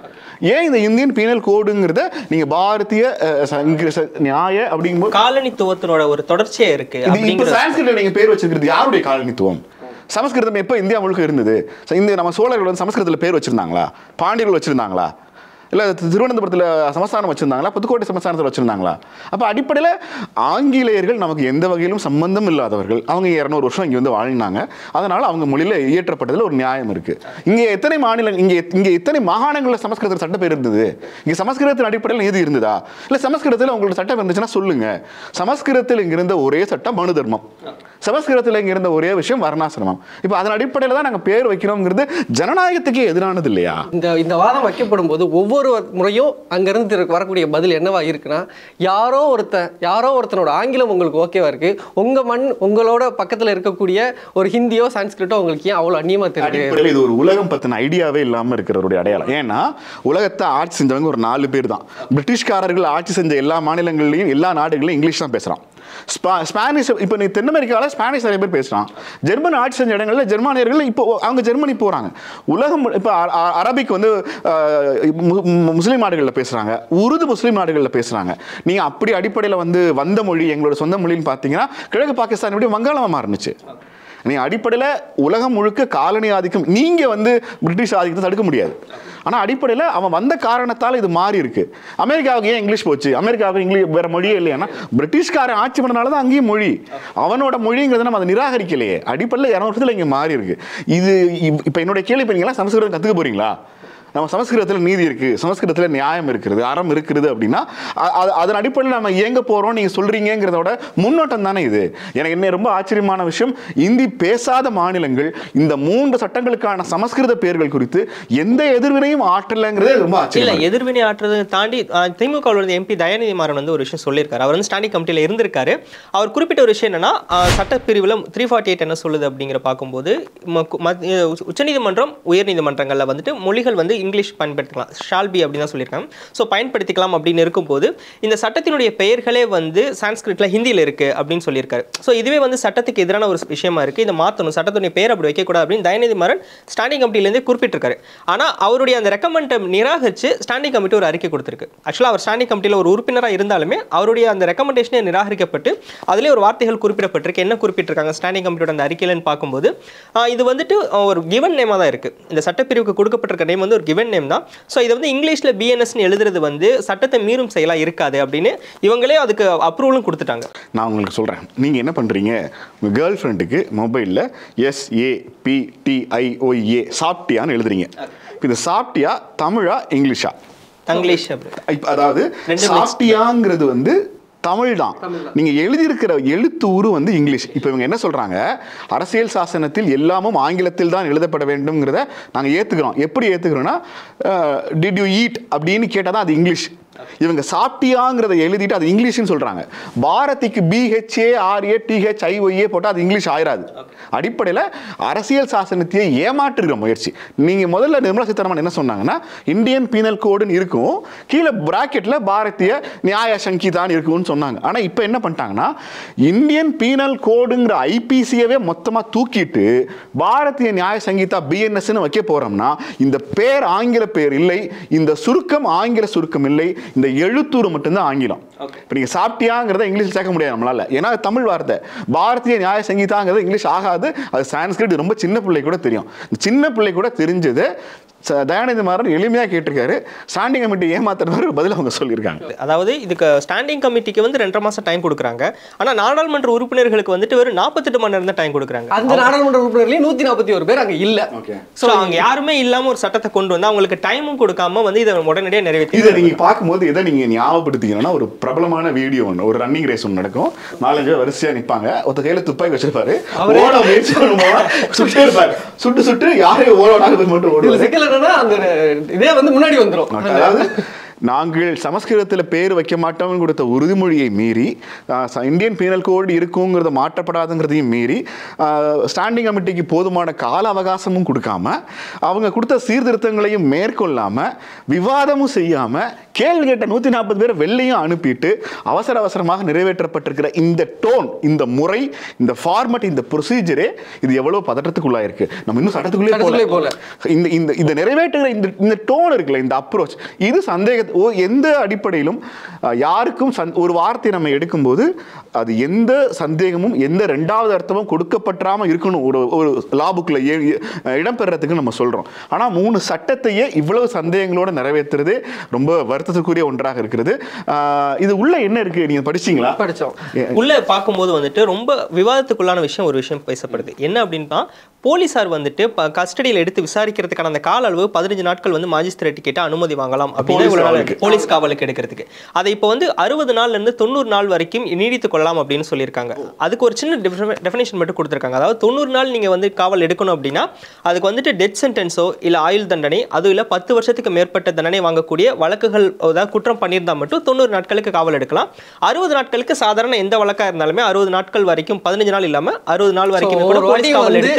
ஏன் இந்த இந்தியன் பீனல் கோடுங்கிறத நீங்கள் பாரதிய அஹ், சங்க- ச- நியாய அப்படிங்கும்போது காலனித்துவத்தினோட ஒரு தொடர்ச்சியா இருக்கு இது இப்போ அப்படிங்கிற சான்ஸ்கிரிட்ல நீங்க பேர் வச்சிருக்கிறது யாருடைய காலனித்துவம் சமஸ்கிருதம் எப்போ இந்தியா முழுக்க இருந்தது ச- இந்த நம்ம சோழர்கள் வந்து சமஸ்கிருதத்தில் பேர் வச்சிருந்தாங்களா பாண்டியர்கள் வச்சிருந்தாங்களா இல்லை திருவனந்தபுரத்தில் சமஸ்தானம் வச்சிருந்தாங்களா புதுக்கோட்டை சமஸ்தானத்தில் வச்சிருந்தாங்களா அப்போ அடிப்படையில் ஆங்கிலேயர்கள் நமக்கு எந்த வகையிலும் சம்பந்தம் இல்லாதவர்கள் அவங்க இரநூறு வருஷம் இங்கே வந்து வாழ்ந்தாங்க அதனால் அவங்க மொழியில் இயற்றப்பட்டதில் ஒரு நியாயம் இருக்கு இங்கே எத்தனை மாநிலம் இங்கே இங்கே எத்தனை மாகாணங்களில் சமஸ்கிருத சட்ட பேர் இருந்தது இங்கே சமஸ்கிருதத்தின் அடிப்படையில் எது இருந்ததா இல்லை சமஸ்கிருதத்தில் உங்களோட சட்டம் இருந்துச்சுன்னா சொல்லுங்க சமஸ்கிருதத்தில் இங்க இருந்த ஒரே சட்டம் மனு தர்மம் சமஸ்கிருதத்தில் இங்க இருந்த ஒரே விஷயம் வர்ணாசிரமம் இப்போ அதன் அடிப்படையில் தான் நாங்கள் பேர் வைக்கிறோங்கிறது ஜனநாயகத்துக்கே எதிரானது இல்லையா இந்த இந்த வாதம் வைக்கப்படும் போது ஒவ்வொரு முறையும் அங்கேருந்து திரு- வரக்கூடிய பதில் என்னவா இருக்குன்னா யாரோ ஒருத்தன் யாரோ ஒருத்தனோட ஆங்கிலம் உங்களுக்கு ஓகேவா இருக்கு உங்க மண் உங்களோட பக்கத்தில் இருக்கக்கூடிய ஒரு ஹிந்தியோ சான்ஸ்கிரிட்டோ உங்களுக்கு ஏன் அவ்வளோ அந்நியமா தெரியுது அடிப்படையில் இது ஒரு உலகம் பத்தின ஐடியாவே இல்லாம இருக்கிறவருடைய அடையாளம் ஏன்னா உலகத்தை ஆட்சி செஞ்சவங்க ஒரு நாலு பேர் தான் பிரிட்டிஷ்காரர்கள் ஆட்சி செஞ்ச எல்லா மாநிலங்கள்லையும் எல்லா நாடுகளையும் இங்கிலீஷ் தான் பேசுறான் ஸ்பா ஸ்பானிஷ் இப்போ நீ தென் அமெரிக்காவில் ஸ்பானிஷ் நிறைய பேர் பேசுகிறான் ஜெர்மன் ஆட்சி செஞ்ச இடங்களில் ஜெர்மானியர்கள் இப்போ அவங்க ஜெர்மனி போகிறாங்க உலகம் இப்போ அரபிக் வந்து அஹ், மு- மு- முஸ்லீம் நாடுகளில் பேசுகிறாங்க உருது முஸ்லீம் நாடுகளில் பேசுகிறாங்க நீங்கள் அப்படி அடிப்படையில் வந்து வந்த மொழி எங்களோட சொந்த மொழின்னு பார்த்தீங்கன்னா கிழக்கு பாகிஸ்தான் எப்படி வங்காளமாக மாறுனுச்சு நீ அடிப்படையில் உலகம் முழுக்க காலனி ஆதிக்கம் நீங்கள் வந்து பிரிட்டிஷ் ஆதிக்கத்தை தடுக்க முடியாது ஆனால் அடிப்படையில் அவன் வந்த காரணத்தால் இது மாறி இருக்கு அமெரிக்காவுக்கு ஏன் இங்கிலீஷ் போச்சு அமெரிக்காவுக்கு இங்கிலீஷ் வேற மொழியே இல்லையானா பிரிட்டிஷ்காரன் ஆட்சி பண்ணனால தான் அங்கேயும் மொழி அவனோட மொழிங்கிறத நம்ம அதை நிராகரிக்கலையே அடிப்படையில் இரநூறு வருஷத்தில் இங்கே மாறி இருக்கு இது இப்போ என்னுடைய கேள்வி இப்போ நீங்களாம் சமஸ்கிருதம் கற்றுக்க போறீங்களா நம்ம சமஸ்கிருதத்தில் நீதி இருக்கு சமஸ்கிருதத்தில் நியாயம் இருக்கிறது அறம் இருக்கிறது அப்படின்னா அ- அ- அதன் அடிப்படையில் நம்ம இயங்க போறோம் நீங்க சொல்றீங்கிறதோட முன்னோட்டம் தானே இது எனக்கு என்ன ரொம்ப ஆச்சரியமான விஷயம் இந்தி பேசாத மாநிலங்கள் இந்த மூன்று சட்டங்களுக்கான சமஸ்கிருத பெயர்கள் குறித்து எந்த எதிர்வினையும் ஆற்றலைங்கிறதே ரொம்ப இல்ல ஆச்சரியம் எதிர்வினை ஆற்றுறதை தாண்டி திமுக எம்பி தயாநிதி மாறன் வந்து ஒரு விஷயம் சொல்லியிருக்காரு அவர் வந்து ஸ்டாண்டிங் கமிட்டியில் இருந்திருக்காரு அவர் குறிப்பிட்ட ஒரு விஷயம் என்னன்னா ஆஹ், சட்டப்பிரிவுல த்ரீ ஃபார்ட்டி எயிட் என்ன சொல்லுது அப்படிங்கிற பார்க்கும்போது ம- கு- மத்- இது உச்ச- உச்சநீதிமன்றம் உயர்நீதிமன்றங்கள்ல வந்துட்டு மொழிகள் வந்து இங்கிலீஷ் பயன்படுத்திக்கலாம் ஷால்பி அப்படின்னு தான் சொல்லியிருக்காங்க ஸோ பயன்படுத்திக்கலாம் அப்படின்னு இருக்கும்போது இந்த சட்டத்தினுடைய பெயர்களே வந்து சான்ஸ்கிரிட்ல ஹிந்தியில் இருக்கு அப்படின்னு சொல்லியிருக்காரு ஸோ இதுவே வந்து சட்டத்துக்கு எதிரான ஒரு விஷயமா இருக்கு இதை மாற்றணும் சட்டத்துடைய பெயர் அப்படி வைக்கக்கூடாது அப்படின்னு தயாநிதி மாறன் ஸ்டாண்டிங் கமிட்டிலேருந்தே குறிப்பிட்டிருக்காரு ஆனால் அவருடைய அந்த ரெக்கமெண்டை நிராகரிச்சு ஸ்டாண்டிங் கமிட்டி ஒரு அறிக்கை கொடுத்திருக்கு ஆக்சுவலாக அவர் ஸ்டாண்டிங் கமிட்டியில் ஒரு உறுப்பினராக இருந்தாலுமே அவருடைய அந்த ரெக்கமெண்டேஷனே நிராகரிக்கப்பட்டு அதிலே ஒரு வார்த்தைகள் குறிப்பிடப்பட்டிருக்கு என்ன குறிப்பிட்டிருக்காங்க ஸ்டாண்டிங் கமிட்டியோட அந்த அறிக்கையிலன்னு பார்க்கும்போது ஆஹ் இது வந்துட்டு ஒரு கிவன் நேமாக தான் இருக்கு இந்த சட்டப்பிரிவுக்கு கொடுக்கப்பட்டிருக்க நேம் வந்து ஒரு கிவன் நேம் தான் ஸோ இது வந்து இங்கிலீஷில் பிஎன்எஸ்னு எழுதுறது வந்து சட்டத்தை மீறும் செயலாக இருக்காது அப்படின்னு இவங்களே அதுக்கு அப்ரூவலும் கொடுத்துட்டாங்க நான் உங்களுக்கு சொல்கிறேன் நீங்கள் என்ன பண்ணுறீங்க உங்கள் கேர்ள் ஃப்ரெண்டுக்கு மொபைலில் எஸ்ஏபிடிஐஓஏ சாப்பிட்டியான்னு எழுதுறீங்க இப்போ இது சாப்பிட்டியா தமிழா இங்கிலீஷா தங்கிலீஷ் அப்படி இப்ப அதாவது ரெண்டு mix. சாப்பிட்டியாங்கிறது வந்து தமிழ் தான் நீங்க எழுதியிருக்கிற எழுத்து உரு வந்து இங்கிலீஷ் இப்போ இவங்க என்ன சொல்றாங்க அரசியல் சாசனத்தில் எல்லாமும் ஆங்கிலத்தில் தான் எழுதப்பட வேண்டும்ங்கிறத நாங்க ஏத்துக்கிறோம் எப்படி ஏத்துக்கிறோம்னா டிட் யூ ஈட் அப்படின்னு கேட்டால் தான் அது இங்கிலீஷ் இவங்க சாப்பிட்டியாங்கிறத எழுதிட்டு அது இங்கிலீஷ்னு சொல்றாங்க பாரதிக்கு பிஹெச்ஏ ஆர்ஏ டிஹெச் ஐஒஏ போட்டால் அது இங்கிலீஷ் ஆயிராது அடிப்படையில் அரசியல் சாசனத்தையே ஏமாற்றுகிற முயற்சி நீங்க முதல்ல நிர்மலா சீதாராமன் என்ன சொன்னாங்கன்னா இந்தியன் பீனல் கோடுன்னு இருக்கும் கீழே பிராக்கெட்ல பாரதிய நியாய சங்கீதான்னு இருக்கும்னு சொன்னாங்க ஆனா இப்போ என்ன பண்ணிட்டாங்கன்னா இந்தியன் பீனல் கோடுங்கிற ஐபிசியவே மொத்தமா தூக்கிட்டு பாரதிய நியாய சங்கீதா பிஎன்எஸ்ன்னு வைக்க போறோம்னா இந்த பேர் ஆங்கில பேர் இல்லை இந்த சுருக்கம் ஆங்கில சுருக்கம் இல்லை இந்த எழுத்தூர் மட்டும்தான் ஆங்கிலம் இப்போ நீங்க சாப்பிட்டியாங்கிறத இங்கிலீஷ் சேர்க்க முடியாது நம்மளால ஏன்னா அது தமிழ் வார்த்தை பாரதிய நியாய சங்கீதாங்கிறது இங்கிலீஷ் ஆகாது அது சான்ஸ்கிரிட் ரொம்ப சின்ன பிள்ளை கூட தெரியும் இந்த சின்ன பிள்ளை கூட தெரிஞ்சது ச- தயாநிதி மாறன் எளிமையாக கேட்டிருக்காரு ஸ்டாண்டிங் கமிட்டி ஏமாத்துறது பதில் அவங்க சொல்லியிருக்காங்க அதாவது இதுக்கு ஸ்டாண்டிங் கமிட்டிக்கு வந்து ரெண்டரை மாசம் டைம் கொடுக்குறாங்க ஆனா நாடாளுமன்ற உறுப்பினர்களுக்கு வந்துட்டு வெறும் நாற்பத்தெட்டு மணி நேரம் தான் டைம் கொடுக்குறாங்க அந்த நாடாளுமன்ற உறுப்பினர்லயும் நூத்தி நாற்பத்தி ஒரு பேர் அங்க இல்ல ஓகே ஸோ அவங்க யாருமே இல்லாம ஒரு சட்டத்தை கொண்டு வந்து அவங்களுக்கு டைமும் கொடுக்காம வந்து இதை உடனடியாக நிறைவேற்றி இதை நீங்க பார்க்கும்போது எதை நீங்க ஞாபகப்படுத்திங்கன்னா ஒரு பிரபலமான வீடியோ ஒன்று ஒரு ரன்னிங் ரேஸ் ஒன்று நடக்கும் நாலஞ்சு பேர் வரிசையா நிப்பாங்க ஒருத்த கையில துப்பாக்கி வச்சிருப்பாரு ஓட முயற்சி பண்ணும்போது சுட்டே இருப்பாரு சுட்டு சுட்டு யாரையும் ஓட மட்டும் இதுல ஓடுவாரு சிக்கல் என்னன்னா அந்த இதே வந்து முன்னாடி வந்துரும் அதாவது நாங்கள் சமஸ்கிருதத்தில் பேர் வைக்க மாட்டோம்னு கொடுத்த உறுதிமொழியை மீறி ஆஹ், ச- இந்தியன் பீனல் கோடு இருக்குங்கிறத மாற்றப்படாதுங்கிறதையும் மீறி ஸ்டாண்டிங் கமிட்டிக்கு போதுமான கால அவகாசமும் கொடுக்காம அவங்க கொடுத்த சீர்திருத்தங்களையும் மேற்கொள்ளாம விவாதமும் செய்யாம கேள்வி கேட்ட நூத்தி நாற்பது பேரை வெளிலையும் அனுப்பிட்டு அவசர அவசரமாக நிறைவேற்றப்பட்டிருக்கிற இந்த டோன் இந்த முறை இந்த ஃபார்மட் இந்த ப்ரொசீஜரே இது எவ்வளவு பதற்றத்துக்குள்ளாயிருக்கு நம்ம இன்னும் சட்டத்துக்குள்ளே சட்டத்துக்குள்ளே போல இந்த இந்த இந்த நிறைவேற்றுகிற இந்த இந்த டோன் இருக்குல்ல இந்த அப்ரோச் இது சந்தேக ஓ எந்த அடிப்படையிலும் அஹ், யாருக்கும் சந் ஒரு வார்த்தை நம்ம எடுக்கும்போது அது எந்த சந்தேகமும் எந்த ரெண்டாவது அர்த்தமும் கொடுக்கப்பட்டாம இருக்கணும் ஒரு ஒரு லாபுக்குள்ள இடம்பெறதுக்கு நம்ம சொல்றோம் ஆனா மூணு சட்டத்தையே இவ்வளவு சந்தேகங்களோட நிறைவேற்றுறது ரொம்ப வருத்தத்துக்குரிய ஒன்றாக இருக்கிறது அஹ், இது உள்ள என்ன இருக்கு நீங்க படிச்சீங்களா படிச்சோம் உள்ள பார்க்கும்போது வந்துட்டு ரொம்ப விவாதத்துக்குள்ளான விஷயம் ஒரு விஷயம் பேசப்படுது என்ன அப்படின்னா போலீசார் வந்துட்டு கஸ்டடியில் எடுத்து விசாரிக்கிறதுக்கான அந்த கால அளவு பதினஞ்சு நாட்கள் வந்து மாஜிஸ்திரேட் கிட்ட அனுமதி வாங்கலாம் அப்படின்னு போலீஸ் இவ்வளவு நாள் காவலுக்கு. இருக்கு. போலீஸ் காவலுக்கு எடுக்கிறதுக்கு அதை இப்போ வந்து அறுபது நாள்ல இருந்து தொண்ணூறு நாள் வரைக்கும் நீடித்துக் கொள்ளலாம் அப்படின்னு சொல்லியிருக்காங்க அதுக்கு ஒரு சின்ன டெஃபினேஷன் மட்டும் கொடுத்துருக்காங்க அதாவது தொண்ணூறு நாள் நீங்க வந்து காவல் எடுக்கணும் அப்படின்னா அதுக்கு வந்துட்டு டெத் சென்டென்ஸோ இல்ல ஆயுள் தண்டனை அதுவும் இல்ல பத்து வருஷத்துக்கு மேற்பட்ட தண்டனை வாங்கக்கூடிய வழக்குகள் அதாவது குற்றம் பண்ணியிருந்தா மட்டும் தொண்ணூறு நாட்களுக்கு காவல் எடுக்கலாம் அறுபது நாட்களுக்கு சாதாரண எந்த வழக்கா இருந்தாலுமே அறுபது நாட்கள் வரைக்கும் பதினஞ்சு நாள் இல்லாம அறுபது நாள் வரைக்கும் So, கூட ஒரு போலீஸ் வாட்டி காவல் வந்து எடுத்து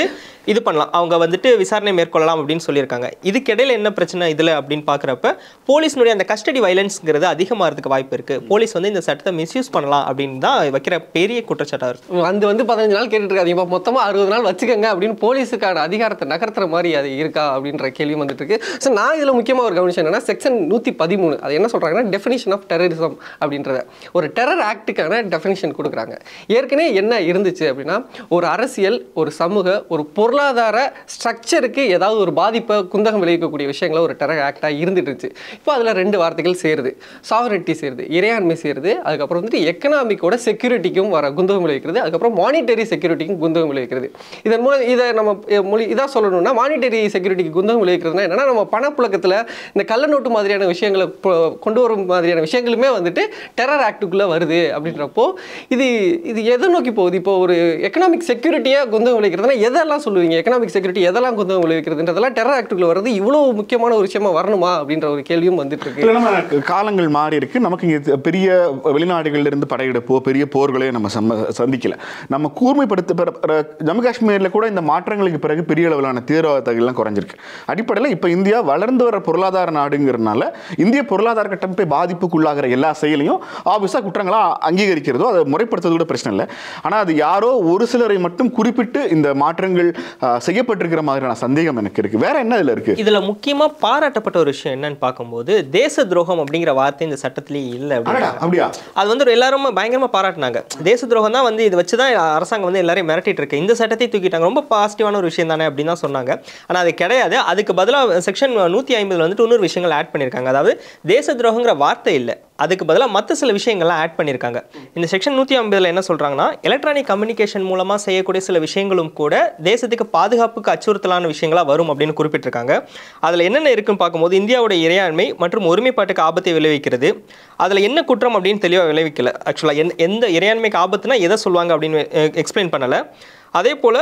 இது பண்ணலாம் அவங்க வந்துட்டு விசாரணை மேற்கொள்ளலாம் அப்படின்னு சொல்லியிருக்காங்க இதுக்கிடையில என்ன பிரச்சனை இதில் அப்படின்னு பார்க்குறப்ப போலீஸ்னுடைய அந்த கஸ்டடி வயலன்ஸ்ங்கிறது அதிகமாகிறதுக்கு வாய்ப்பு இருக்குது போலீஸ் வந்து இந்த சட்டத்தை மிஸ்யூஸ் பண்ணலாம் அப்படின்னு தான் வைக்கிற பெரிய குற்றச்சாட்டாக இருக்குது வந்து வந்து பதினஞ்சு நாள் கேட்டுட்டு இருக்காதீங்க மொத்தமாக அறுபது நாள் வச்சுக்கோங்க அப்படின்னு போலீஸுக்கான அதிகாரத்தை நகர்த்துற மாதிரி அது இருக்கா அப்படின்ற கேள்வி வந்துட்டு இருக்கு ஸோ நான் இதில் முக்கியமாக ஒரு கவனிச்சேன் என்னன்னா செக்ஷன் நூற்றி பதிமூணு அது என்ன சொல்கிறாங்கன்னா டெஃபினிஷன் ஆஃப் டெரரிசம் அப்படின்றத ஒரு டெரர் ஆக்டுக்கான டெஃபினிஷன் கொடுக்குறாங்க ஏற்கனவே என்ன இருந்துச்சு அப்படின்னா ஒரு அரசியல் ஒரு சமூக ஒரு பொருளாதார ஸ்ட்ரக்சருக்கு ஏதாவது ஒரு பாதிப்பை குந்தகம் விளைவிக்கக்கூடிய விஷயங்கள ஒரு டெரர் ஆக்டாக இருந்துட்டு இருந்துச்சு இப்போ அதில் ரெண்டு வார்த்தைகள் சேருது சாவரிட்டி சேருது இறையாண்மை சேருது அதுக்கப்புறம் வந்துட்டு எக்கனாமிக்கோட செக்யூரிட்டிக்கும் வர குந்தகம் விளைவிக்கிறது அதுக்கப்புறம் மானிட்டரி செக்யூரிட்டிக்கும் குந்தகம் விளைவிக்கிறது இதன் மூலம் இதை நம்ம அஹ், மொழி இதாக சொல்லணும்னா மானிட்டரி செக்யூரிட்டிக்கு குந்தகம் விளைவிக்கிறதுனா என்னன்னா நம்ம பணப்புழக்கத்தில் இந்த கள்ள நோட்டு மாதிரியான விஷயங்களை பொ- கொண்டு வரும் மாதிரியான விஷயங்களுமே வந்துட்டு டெரர் ஆக்டுக்குள்ளே வருது அப்படின்றப்போ இது இது எதை நோக்கி போகுது இப்போ ஒரு எக்கனாமிக் செக்யூரிட்டியை குந்தகம் விளைவிக்கிறதுனா எதெல்லாம் சொல்லுவீங்க எக்கனாமிக் செக்யூரிட்டி எதெல்லாம் குந்தகம் விளைவிக்கிறதுன்றதெல்லாம் டெரர் ஆக்டுக்குள்ள வருது இவ்வளோ முக்கியமான ஒரு விஷயமா வரணுமா அப்படின்ற ஒரு கேள்வியும் வந்துட்டு இருக்கு இல்ல நம்ம காலங்கள் மாறி இருக்கு நமக்கு இங்க பெரிய வெளிநாடுகள்ல இருந்து படையெடுப்போ பெரிய போர்களையோ நம்ம சம்ம சந்திக்கல நம்ம கூர்மைப்படுத்த பிற- பிற- ஜம்மு காஷ்மீர்ல கூட இந்த மாற்றங்களுக்கு பிறகு பெரிய அளவிலான தீவிரவாதங்கள்லாம் குறைஞ்சிருக்கு அடிப்படையில் இப்போ இந்தியா வளர்ந்து வர பொருளாதார நாடுங்கிறதுனால இந்திய பொருளாதார கட்டமைப்பை பாதிப்புக்குள்ளாகிற எல்லா செயலையும் ஆபிஸா குற்றங்களா அங்கீகரிக்கிறதோ அதை முறைப்படுத்துறது கூட பிரச்சனை இல்லை ஆனா அது யாரோ ஒரு சிலரை மட்டும் குறிப்பிட்டு இந்த மாற்றங்கள் ஆ, செய்யப்பட்டிருக்கிற மாதிரியான சந்தேகம் எனக்கு இருக்கு வேற என்ன இதுல இருக்கு இதுல முக்கியமா பாராட்டப்பட்ட ஒரு விஷயம் என்னன்னு பார்க்கும்போது தேச துரோகம் அப்படிங்கிற வார்த்தை இந்த சட்டத்திலேயே இல்லை அடடா, அப்படின்னு அப்படியா அது வந்து ஒரு எல்லாரும் பயங்கரமா பாராட்டினாங்க தேச துரோகம் தான் வந்து இதை வச்சு தான் அரசாங்கம் வந்து எல்லாரையும் மிரட்டிட்டு இருக்கு இந்த சட்டத்தை தூக்கிட்டாங்க ரொம்ப பாசிட்டிவான ஒரு விஷயம் தானே அப்படின்னு தான் சொன்னாங்க ஆனா அது கிடையாது அதுக்கு பதிலாக செக்ஷன் நூத்தி ஐம்பதுல வந்துட்டு இன்னொரு விஷயங்கள் ஆட் பண்ணியிருக்காங்க அதாவது தேச துரோகங்கிற வார்த்தை இல்லை அதுக்கு பதிலாக மற்ற சில விஷயங்கள்லாம் ஆட் பண்ணியிருக்காங்க இந்த செக்ஷன் நூற்றி ஐம்பதில் என்ன சொல்கிறாங்கன்னா எலக்ட்ரானிக் கம்யூனிகேஷன் மூலமாக செய்யக்கூடிய சில விஷயங்களும் கூட தேசத்துக்கு பாதுகாப்புக்கு அச்சுறுத்தலான விஷயங்களாக வரும் அப்படின்னு குறிப்பிட்டிருக்காங்க அதில் என்னென்ன இருக்குன்னு பார்க்கும்போது இந்தியாவுடைய இறையாண்மை மற்றும் ஒருமைப்பாட்டுக்கு ஆபத்தை விளைவிக்கிறது அதில் என்ன குற்றம் அப்படின்னு தெளிவாக விளைவிக்கல ஆக்சுவலாக எந்த எந்த இறையாண்மைக்கு ஆபத்துனா எதை சொல்லுவாங்க அப்படின்னு எக்ஸ்பிளைன் பண்ணலை அதே போல்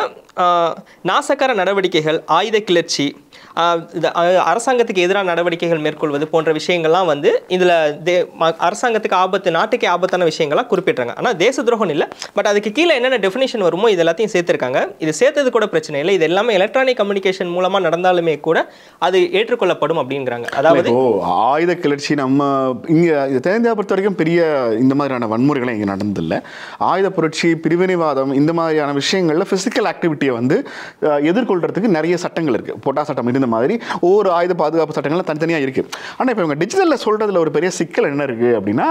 நாசக்கார நடவடிக்கைகள் ஆயுத கிளர்ச்சி ஆஹ் இந்த அஹ், அரசாங்கத்துக்கு எதிரான நடவடிக்கைகள் மேற்கொள்வது போன்ற விஷயங்கள்லாம் வந்து இதில் தே ம- அரசாங்கத்துக்கு ஆபத்து நாட்டுக்கே ஆபத்தான விஷயங்கள்லாம் குறிப்பிட்றாங்க ஆனால் தேச துரோகம் இல்லை பட் அதுக்கு கீழே என்னென்ன டெஃபினேஷன் வருமோ இது எல்லாத்தையும் சேர்த்துருக்காங்க இது சேர்த்தது கூட பிரச்சனை இல்லை இது எல்லாமே எலக்ட்ரானிக் கம்யூனிகேஷன் மூலமாக நடந்தாலுமே கூட அது ஏற்றுக்கொள்ளப்படும் அப்படிங்கிறாங்க அதாவது இப்போ ஆயுத கிளர்ச்சி நம்ம இங்க இது தேர்ந்தியா பொறுத்த வரைக்கும் பெரிய இந்த மாதிரியான வன்முறைகளை இங்கே நடந்ததில்லை ஆயுத புரட்சி பிரிவினைவாதம் இந்த மாதிரியான விஷயங்கள்ல பிசிக்கல் ஆக்டிவிட்டியை வந்து அஹ், எதிர்கொள்றதுக்கு நிறைய சட்டங்கள் இருக்கு போட்டா சட்டம் இருந்த மாதிரி ஒவ்வொரு ஆயுத பாதுகாப்பு சட்டங்கள்லாம் தனித்தனியாக இருக்கு ஆனால் இப்போ இவங்க டிஜிட்டலில் சொல்றதுல ஒரு பெரிய சிக்கல் என்ன இருக்கு அப்படின்னா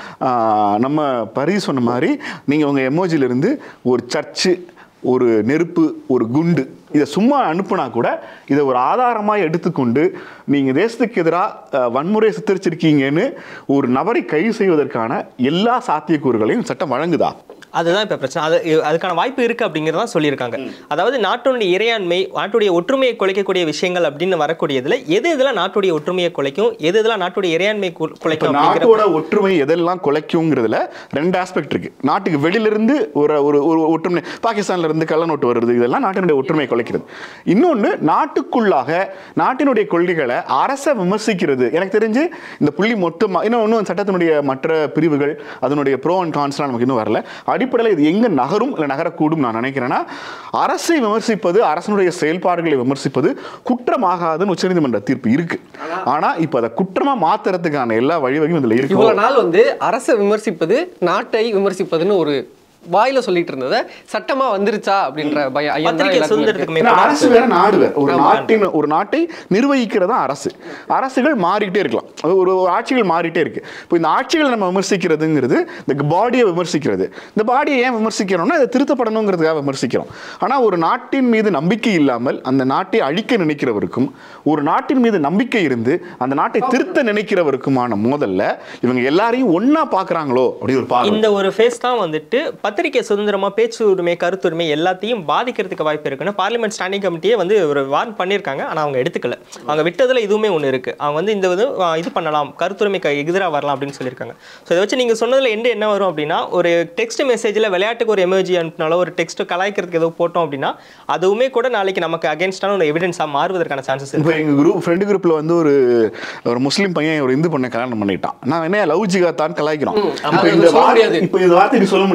ஆஹ், நம்ம பரி சொன்ன மாதிரி நீங்கள் உங்கள் எமோஜிலிருந்து ஒரு சர்ச்சு ஒரு நெருப்பு ஒரு குண்டு இதை சும்மா அனுப்புனா கூட இதை ஒரு ஆதாரமாக எடுத்துக்கொண்டு நீங்கள் தேசத்துக்கு எதிராக வன்முறையை சித்தரிச்சிருக்கீங்கன்னு ஒரு நபரை கைது செய்வதற்கான எல்லா சாத்தியக்கூறுகளையும் சட்டம் வழங்குதா அதுதான் இப்போ பிரச்சனை அது அதுக்கான வாய்ப்பு இருக்குது அப்படிங்கிறத சொல்லியிருக்காங்க அதாவது நாட்டுடைய இறையாண்மை நாட்டுடைய ஒற்றுமையை குலைக்கக்கூடிய விஷயங்கள் அப்படின்னு வரக்கூடியதுல எது இதெல்லாம் நாட்டுடைய ஒற்றுமையை குலைக்கும் எது இதெல்லாம் நாட்டுடைய இறையாண்மை கு- இப்போ குலைக்கும் அப்படிங்கிற நாட்டோட ஒற்றுமை எதெல்லாம் குலைக்குங்கிறதுல ரெண்டு ஆஸ்பெக்ட் இருக்கு நாட்டுக்கு வெளியிலிருந்து ஒரு ஒரு ஒரு ஒற்றுமை பாகிஸ்தான்ல இருந்து கள்ள நோட்டு வருது இதெல்லாம் நாட்டினுடைய ஒற்றுமையை குலைக்கிறது இன்னொன்று நாட்டுக்குள்ளாக நாட்டினுடைய கொள்கைகளை அரசை விமர்சிக்கிறது எனக்கு தெரிஞ்சு இந்த புள்ளி மொத்தமாக இன்னும் இன்னும் சட்டத்தினுடைய மற்ற பிரிவுகள் அதனுடைய ப்ரோ அண்ட் கான்ஸ்லாம் நமக்கு இன்னும் வரல அடிப்படையில் இது எங்கே நகரும் இல்லை நகரக்கூடும் நான் நினைக்கிறேன்னா அரசை விமர்சிப்பது அரசனுடைய செயல்பாடுகளை விமர்சிப்பது குற்றமாகாதுன்னு உச்சநீதிமன்ற தீர்ப்பு இருக்கு ஆனா இப்போ அதை குற்றமா மாத்துறதுக்கான எல்லா வழிவகையும் இதுல இருக்கு இவ்வளவு நாள் வந்து அரசை விமர்சிப்பது நாட்டை விமர்சிப்பதுன்னு ஒரு வாயில சொல்லிட்டு இருந்ததை சட்டமா வந்துருச்சா அப்படின்ற பயம் ஐயம் தான் பத்திரிகை எல்லாருக்கும் சுதந்திரத்துக்கு இருக்கு. ஏன்னா மேற்பட்ட அரசு வேற நாடு வேற ஒரு நாட்டின் ஒரு நாட்டை நிர்வகிக்கிறதா அரசு அரசுகள் மாறிக்கிட்டே இருக்கலாம் அது ஒரு ஒரு ஆட்சிகள் மாறிட்டே இருக்கு இப்போ இந்த ஆட்சிகளை நம்ம விமர்சிக்கிறதுங்கிறது இந்த பாடியை விமர்சிக்கிறது இந்த பாடியை ஏன் விமர்சிக்கிறோம்னா அதை திருத்தப்படணுங்கிறதுக்காக விமர்சிக்கிறோம் ஆனா ஒரு நாட்டின் மீது நம்பிக்கை இல்லாமல் அந்த நாட்டை அழிக்க நினைக்கிறவருக்கும் ஒரு நாட்டின் மீது நம்பிக்கை இருந்து அந்த நாட்டை திருத்த நினைக்கிறவருக்குமான மோதல்ல இவங்க எல்லாரையும் ஒண்ணா பாக்குறாங்களோ அப்படி ஒரு பார்வை இந்த ஒரு ஃபேஸ் தான் வந்துட்டு பத்திரிகை சுதந்திரமா பேச்சு உரிமை கருத்துரிமை எல்லாத்தையும் பாதிக்கிறதுக்கு வாய்ப்பு இருக்குன்னு பார்லிமெண்ட் ஸ்டாண்டிங் கமிட்டியே வந்து ஒரு வார்ன் பண்ணியிருக்காங்க ஆனா அவங்க எடுத்துக்கல அவங்க விட்டதுல இதுவுமே ஒன்று இருக்கு அவங்க வந்து இந்த இது ஆ, இது பண்ணலாம் கருத்துரிமைக்கு எதிராக வரலாம் அப்படின்னு சொல்லியிருக்காங்க ஸோ இதை வச்சு நீங்க சொன்னதுல எண்டு என்ன வரும் அப்படின்னா ஒரு டெக்ஸ்ட் மெசேஜில் விளையாட்டுக்கு ஒரு எமோஜி அனுப்பினாலோ ஒரு டெக்ஸ்ட் கலாய்க்கிறதுக்கு ஏதோ போட்டோம் அப்படின்னா அதுவுமே கூட நாளைக்கு நமக்கு அகேன்ஸ்டான ஒரு எவிடன்ஸாக மாறுவதற்கான சான்சஸ் இருக்கு இப்போ எங்க குரூப் ஃப்ரெண்டு குரூப்ல வந்து ஒரு ஒரு முஸ்லீம் பையன் ஒரு இந்து பொண்ணை கல்யாணம் பண்ணிட்டான் நான் என்ன லவ் ஜிகாத்தான் கலாய்க்கிறோம் இப்போ அது இந்த சொல்ல வார்த்தை முடியாது. இப்போ இந்த வார்த்தை நீ சொல்ல முடியாது சொல்ல முடியாது.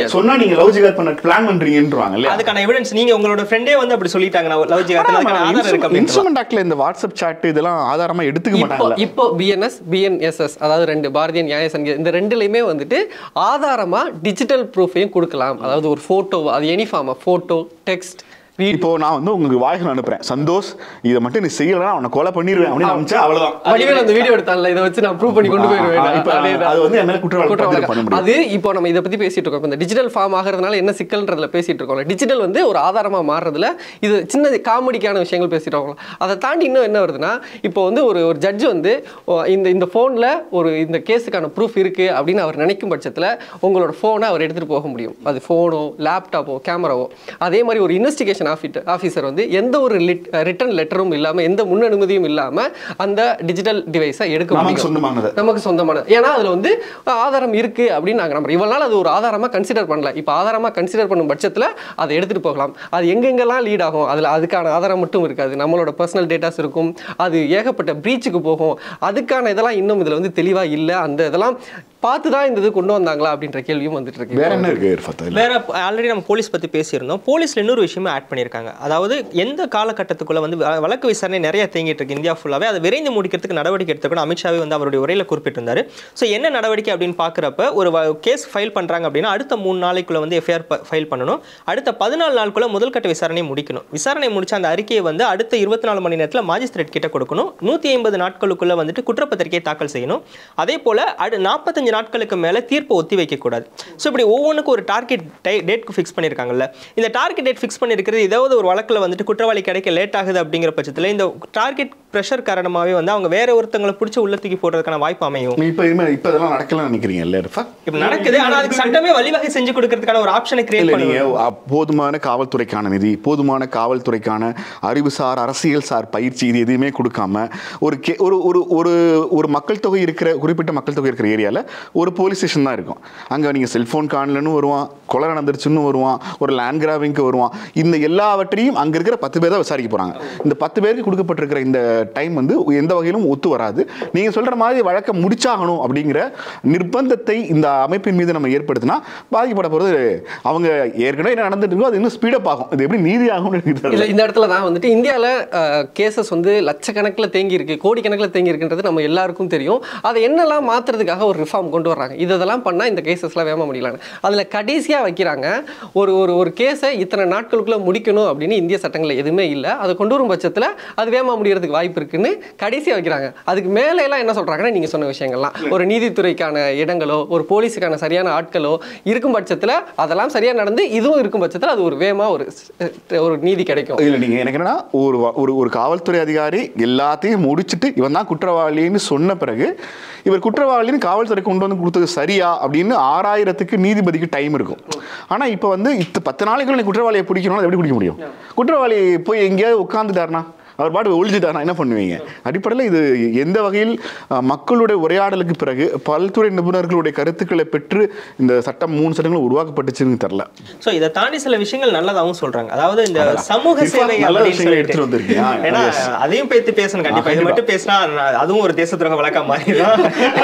முடியாது சொன்னா நீங்க லவ் ஜிகாத் பண்ண பிளான் பண்றீங்கன்றாங்க இல்லையா அதுக்கான எவிடன்ஸ் நீங்க உங்களோட ஃப்ரெண்டே வந்து அப்படி சொல்லிட்டாங்க நான் லவ் ஜிகாத் அதுக்கான ஆதாரம் இருக்கு அப்படின்னு இன்ஸ்ட்ருமெண்ட் ஆக்ட்ல இந்த வாட்ஸ்அப் சாட் இதெல்லாம் ஆதாரமா எடுத்துக்க இப்போ மாட்டாங்கல்ல இப்போ பிஎன்எஸ் பிஎன்எஸ்எஸ் அதாவது ரெண்டு பாரதிய நியாய சங்க இந்த ரெண்டுலையுமே வந்துட்டு ஆதாரமா டிஜிட்டல் ப்ரூஃபையும் கொடுக்கலாம் அதாவது ஒரு ஃபோட்டோ அது எனி ஃபார்மா ஃபோட்டோ டெக்ஸ்ட் இப்போ நான் வந்து உங்களுக்கு வாய்ஸ் அனுப்புறேன் சந்தோஷ் இதை மட்டும் நீ செய்யலன்னா அவனை கொலை பண்ணிடுவேன் அப்படின்னு அனுப்பிச்சா அவ்வளவுதான் வடிவேல் அந்த வீடியோ எடுத்தான்ல இதை வச்சு நான் ப்ரூவ் பண்ணி கொண்டு ஆ, ஆ, போயிருவேன் இப்ப அதேதான். அது வந்து என் மேல குற்றவாளி குற்றவாளி. பதிவு பண்ண முடியும். அது இப்போ நம்ம இதை பத்தி பேசிட்டு இருக்கோம் இப்ப இந்த டிஜிட்டல் ஃபார்ம் ஆகிறதுனால என்ன சிக்கல்ன்றதுல பேசிட்டு இருக்கோம் டிஜிட்டல் வந்து ஒரு ஆதாரமா மாறுறதுல இது சின்ன காமெடிக்கான விஷயங்கள் பேசிட்டு இருக்கோம் அதை தாண்டி இன்னும் என்ன வருதுன்னா இப்போ வந்து ஒரு ஒரு ஜட்ஜ் வந்து ஓ, இந்த இந்த ஃபோனில் ஒரு இந்த கேஸுக்கான ப்ரூஃப் இருக்கு அப்படின்னு அவர் நினைக்கும் பட்சத்தில் உங்களோட ஃபோனை அவர் எடுத்துட்டு போக முடியும் அது ஃபோனோ லேப்டாப்போ கேமராவோ அதே மாதிரி ஒரு இன்வெஸ்டிகேஷன் ஆஃபீஸர் ஆஃபீஸர் வந்து எந்த ஒரு ரிட்டன் லெட்டரும் இல்லாமல் எந்த முன் அனுமதியும் இல்லாமல் அந்த டிஜிட்டல் டிவைஸை எடுக்க நமக்கு முடியும் சொந்தமானது நமக்கு சொந்தமானது ஏன்னா அதுல வந்து அஹ், ஆதாரம் இருக்கு அப்படின்னு நாங்க நம்புறோம் இவ்வளவு நாள் அது ஒரு ஆதாரமா கன்சிடர் பண்ணல இப்போ ஆதாரமா கன்சிடர் பண்ணும் பட்சத்துல அதை எடுத்துட்டு போகலாம் அது எங்கெங்கெல்லாம் லீட் ஆகும் அதுல அதுக்கான ஆதாரம் மட்டும் இருக்காது நம்மளோட பர்சனல் டேட்டாஸ் இருக்கும் அது ஏகப்பட்ட ப்ரீச்சுக்கு போகும் அதுக்கான இதெல்லாம் இன்னும் இதுல வந்து தெளிவா இல்லை அந்த இதெல்லாம் பார்த்து தான் இந்த இது கொண்டு வந்தாங்களா அப்படின்ற கேள்வியும் வந்துட்டு இருக்கு வேற என்ன இருக்கு இர்ஃபத் அதுல? வேற ஆல்ரெடி நம்ம போலீஸ் பத்தி பேசியிருந்தோம் போலீஸ்ல இன்னொரு விஷயமே ஆட் பண்ணியிருக்காங்க அதாவது எந்த காலகட்டத்துக்குள்ள வந்து வ- வழக்கு விசாரணை நிறைய தேங்கிட்டு இருக்கு இந்தியா ஃபுல்லாவே அதை விரைந்து முடிக்கிறதுக்கு நடவடிக்கை எடுத்துக்கணும் அமித்ஷாவே வந்து அவருடைய உரையில குறிப்பிட்டிருந்தாரு ஸோ என்ன நடவடிக்கை அப்படின்னு பார்க்குறப்ப ஒரு கேஸ் ஃபைல் பண்றாங்க அப்படின்னா அடுத்த மூணு நாளைக்குள்ள வந்து எஃப்ஐஆர் ஃபைல் பண்ணணும் அடுத்த பதினாலு நாளுக்குள்ள முதல் கட்ட விசாரணை முடிக்கணும் விசாரணை முடிச்ச அந்த அறிக்கையை வந்து அடுத்த இருபத்தி நாலு மணி நேரத்தில் மாஜிஸ்ட்ரேட் கிட்ட கொடுக்கணும் நூற்றி ஐம்பது நாட்களுக்குள்ள வந்துட்டு குற்றப்பத்திரிகையை தாக்கல் செய்யணும் அதே போல அடு நாற்பத்தஞ்சு நாட்களுக்கு மேல தீர்ப்பை ஒத்தி வைக்கக்கூடாது ஸோ இப்படி ஒவ்வொன்றுக்கும் ஒரு டார்கெட் டேட்க்கு ஃபிக்ஸ் பண்ணியிருக்காங்கல்ல இந்த டார்கெட் டேட் ஃபிக்ஸ் பண்ணியிருக்கிறது ஏதாவது ஒரு வழக்கில் வந்துட்டு குற்றவாளி கிடைக்க லேட் ஆகுது அப்படிங்கிற பட்சத்தில் இந்த டார்கெட் ப்ரெஷர் காரணமாகவே வந்து அவங்க வேற ஒருத்தங்களை பிடிச்சி உள்ள தூக்கி போடுறதுக்கான வாய்ப்பு அமையும் இப்ப இனிமே இப்ப இதெல்லாம் நடக்கலன்னு நினைக்கிறீங்க இல்ல இர்ஃபத் இப்போ நடக்குது ஆனா அதுக்கு சட்டமே வழிவகை செஞ்சு கொடுக்கறதுக்கான ஒரு ஆப்ஷனை கிரியேட் இல்ல பண்ணுங்க நீங்க அ- போதுமான காவல்துறைக்கான நிதி போதுமான காவல்துறைக்கான அறிவுசார் அரசியல் சார் பயிற்சி இது எதுவுமே கொடுக்காம ஒரு கே ஒரு ஒரு ஒரு ஒரு மக்கள் தொகை இருக்கிற குறிப்பிட்ட மக்கள் தொகை இருக்கிற ஏரியால ஒரு போலீஸ் ஸ்டேஷன் தான் இருக்கும் அங்க நீங்க செல்போன் காணலன்னு வருவான் கொலை நடந்துருச்சுன்னு வருவான் ஒரு லேண்ட் கிராபிங்க்கு வருவான் இந்த எல்லாவற்றையும் அங்க இருக்கிற பத்து பேர் தான் விசாரிக்க போறாங்க இந்த பத்து பேருக்கு கொடுக்கப்பட்டிருக்கிற இந்த டைம் வந்து எந்த வகையிலும் ஒத்து வராது நீங்க சொல்ற மாதிரி வழக்கை முடிச்சாகணும் அப்படிங்கிற நிர்பந்தத்தை இந்த அமைப்பின் மீது நம்ம ஏற்படுத்தினா பாதிக்கப்பட போறது அவங்க ஏற்கனவே என்ன நடந்துட்டு இருக்கோ அது இன்னும் ஸ்பீடப் ஆகும் இது எப்படி நீதி ஆகும்னு எனக்கு தெரியல. இல்ல இந்த இடத்துல தான் வந்துட்டு இந்தியாவில் கேசஸ் வந்து லட்சக்கணக்கில் தேங்கி இருக்கு கோடிக்கணக்கில் தேங்கி இருக்குன்றது நம்ம எல்லாருக்கும் தெரியும் அதை என்னெல்லாம் மாத்துறதுக்காக ஒரு ரிஃபார்ம் கொண்டு வர்றாங்க இதெல்லாம் பண்ணால் இந்த கேசஸ்லாம் வேக முடியலான்னு அதில் கடைசியாக வைக்கிறாங்க ஒரு ஒரு ஒரு கேஸை இத்தனை நாட்களுக்குள்ள முடிக்கணும் அப்படின்னு இந்திய சட்டங்களில் எதுவுமே இல்லை அதை கொண்டு வரும் பட்சத்தில் அது வேகமாக முடியறதுக்கு வாய்ப்பு இருக்குன்னு கடைசியாக வைக்கிறாங்க அதுக்கு மேலே எல்லாம் என்ன சொல்றாங்கன்னா நீங்க சொன்ன விஷயங்கள்லாம் ஒரு நீதித்துறைக்கான இடங்களோ ஒரு போலீஸுக்கான சரியான ஆட்களோ இருக்கும் பட்சத்தில் அதெல்லாம் சரியா நடந்து இதுவும் இருக்கும் பட்சத்தில் அது ஒரு வேகமா ஒரு ஸ்- ஒரு நீதி கிடைக்கும் இல்ல நீங்க எனக்கு என்னன்னா ஒரு வ- ஒரு ஒரு காவல்துறை அதிகாரி எல்லாத்தையும் முடிச்சிட்டு இவன் தான் குற்றவாளின்னு சொன்ன பிறகு இவர் குற்றவாளின்னு காவல்துறை கொண்டு வந்து கொடுத்தது சரியா அப்படின்னு ஆறாயிரத்துக்கு நீதிபதிக்கு டைம் இருக்கும் ஆனா இப்போ வந்து இத்த பத்து நாளைக்குள்ள நீ குற்றவாளியை பிடிக்கணும் அது எப்படி பிடிக்க முடியும் குற்றவாளி போய் எங்கேயாவது உட்காந்துட்டாருனா அவர் பாட்டு ஒழிஞ்சிட்டாருனா என்ன பண்ணுவீங்க அடிப்படையில் இது எந்த வகையில் அஹ், மக்களுடைய உரையாடலுக்கு பிறகு பல்துறை நிபுணர்களுடைய கருத்துக்களை பெற்று இந்த சட்டம் மூணு சட்டங்களும் உருவாக்கப்பட்டுச்சுன்னு தெரில ஸோ இதை தாண்டி சில விஷயங்கள் நல்லதாகவும் சொல்றாங்க அதாவது இந்த அடடா. சமூக இப்ப சேவை நல்ல அப்படின்னு விஷயங்களை சொல்லிட்டு. எடுத்துட்டு வந்திருக்கியா? ஏன்னா Yes. அதையும் பேத்து பேசணும் கண்டிப்பா ஆ, இது கண்டிப்பா. மட்டும் பேசினா நான் அதுவும் ஒரு தேச துரோக வழக்கா மாறிடும்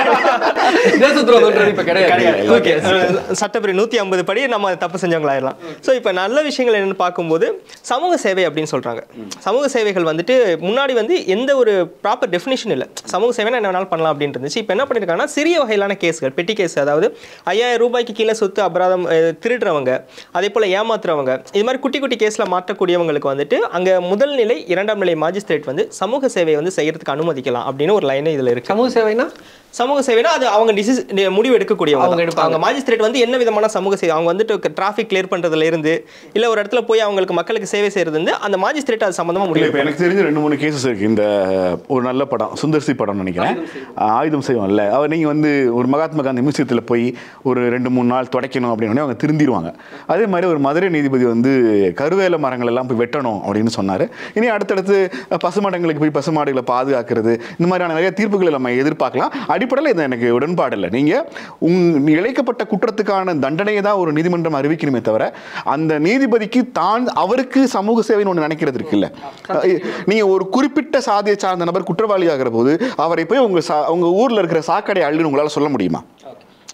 தேச துரோகம்ன்றது இப்ப கிடையாது கிடையாது ஓகே ஓகே சட்டப்படி நூத்தி ஐம்பது படி நம்ம தப்பு செஞ்சவங்களாயிடலாம் ஸோ இப்போ நல்ல விஷயங்கள் என்னன்னு பார்க்கும்போது சமூக சேவை அப்படின்னு சொல்றாங்க சமூக சேவைகள் வந்துட்டு முன்னாடி வந்து எந்த ஒரு ப்ராப்பர் டெஃபினிஷன் இல்லை சமூக சேவை என்ன வேணாலும் பண்ணலாம் அப்படின்னு இருந்துச்சு இப்போ என்ன பண்ணிருக்காங்கன்னா சிறிய வகையிலான கேஸ்கள் பெட்டி கேஸ் அதாவது ஐயாயிரம் ரூபாய்க்கு கீழே சொத்து அபராதம் அஹ், திருடுறவங்க அதே போல ஏமாத்துறவங்க இது மாதிரி குட்டி குட்டி கேஸ்ல மாற்றக்கூடியவங்களுக்கு வந்துட்டு அங்க முதல் நிலை இரண்டாம் நிலை மாஜிஸ்ட்ரேட் வந்து சமூக சேவையை வந்து செய்யறதுக்கு அனுமதிக்கலாம் அப்படின்னு ஒரு லைனே இதுல இருக்கு சமூக சேவைனா சமூக சேவைனா அது அவங்க டிசிஸ் முடிவு எடுக்கக்கூடியவங்க அவங்க தான். எடுப்பாங்க. அவங்க மாஜிஸ்ட்ரேட் வந்து என்ன விதமான சமூக சேவை அவங்க வந்துட்டு டிராஃபிக் கிளியர் பண்றதுல இருந்து இல்ல ஒரு இடத்துல போய் அவங்களுக்கு மக்களுக்கு சேவை செய்யறது வந்து அந்த மாஜிஸ்ட்ரேட் அது சம்பந்தமா இல்ல முடிவு இப்போ எனக்கு தெரிஞ்ச ரெண்டு மூணு கேசஸ் இருக்கு இந்த ஒரு நல்ல படம் சுந்தர்சி படம் நினைக்கிறேன் ஆயுதம் செய்வோம்ல அவர் நீங்க வந்து ஒரு மகாத்மா காந்தி மியூசியத்தில் போய் ஒரு ரெண்டு மூணு நாள் துடைக்கணும் அப்படின்னு அவங்க திருந்திருவாங்க அதே மாதிரி ஒரு மதுரை நீதிபதி வந்து கருவேல மரங்கள் எல்லாம் போய் வெட்டணும் அப்படின்னு சொன்னாரு இனி அடுத்தடுத்து பசுமாடங்களுக்கு போய் பசுமாடுகளை பாதுகாக்கிறது இந்த மாதிரியான நிறைய தீர்ப்புகளை நம்ம எதிர்பார்க்கலாம் அடிப்படையில் இது எனக்கு உடன்பாடு இல்லை நீங்க உங் இழைக்கப்பட்ட குற்றத்துக்கான தண்டனையை தான் ஒரு நீதிமன்றம் அறிவிக்கணுமே தவிர அந்த நீதிபதிக்கு தான் அவருக்கு சமூக சேவைன்னு ஒன்று நினைக்கிறது இருக்குல்ல நீங்க ஒரு குறிப்பிட்ட சாதியை சார்ந்த நபர் குற்றவாளி ஆகிற போது அவரை போய் உங்க சா- உங்க ஊர்ல இருக்கிற சாக்கடை அள்ளுன்னு உங்களால சொல்ல முடியுமா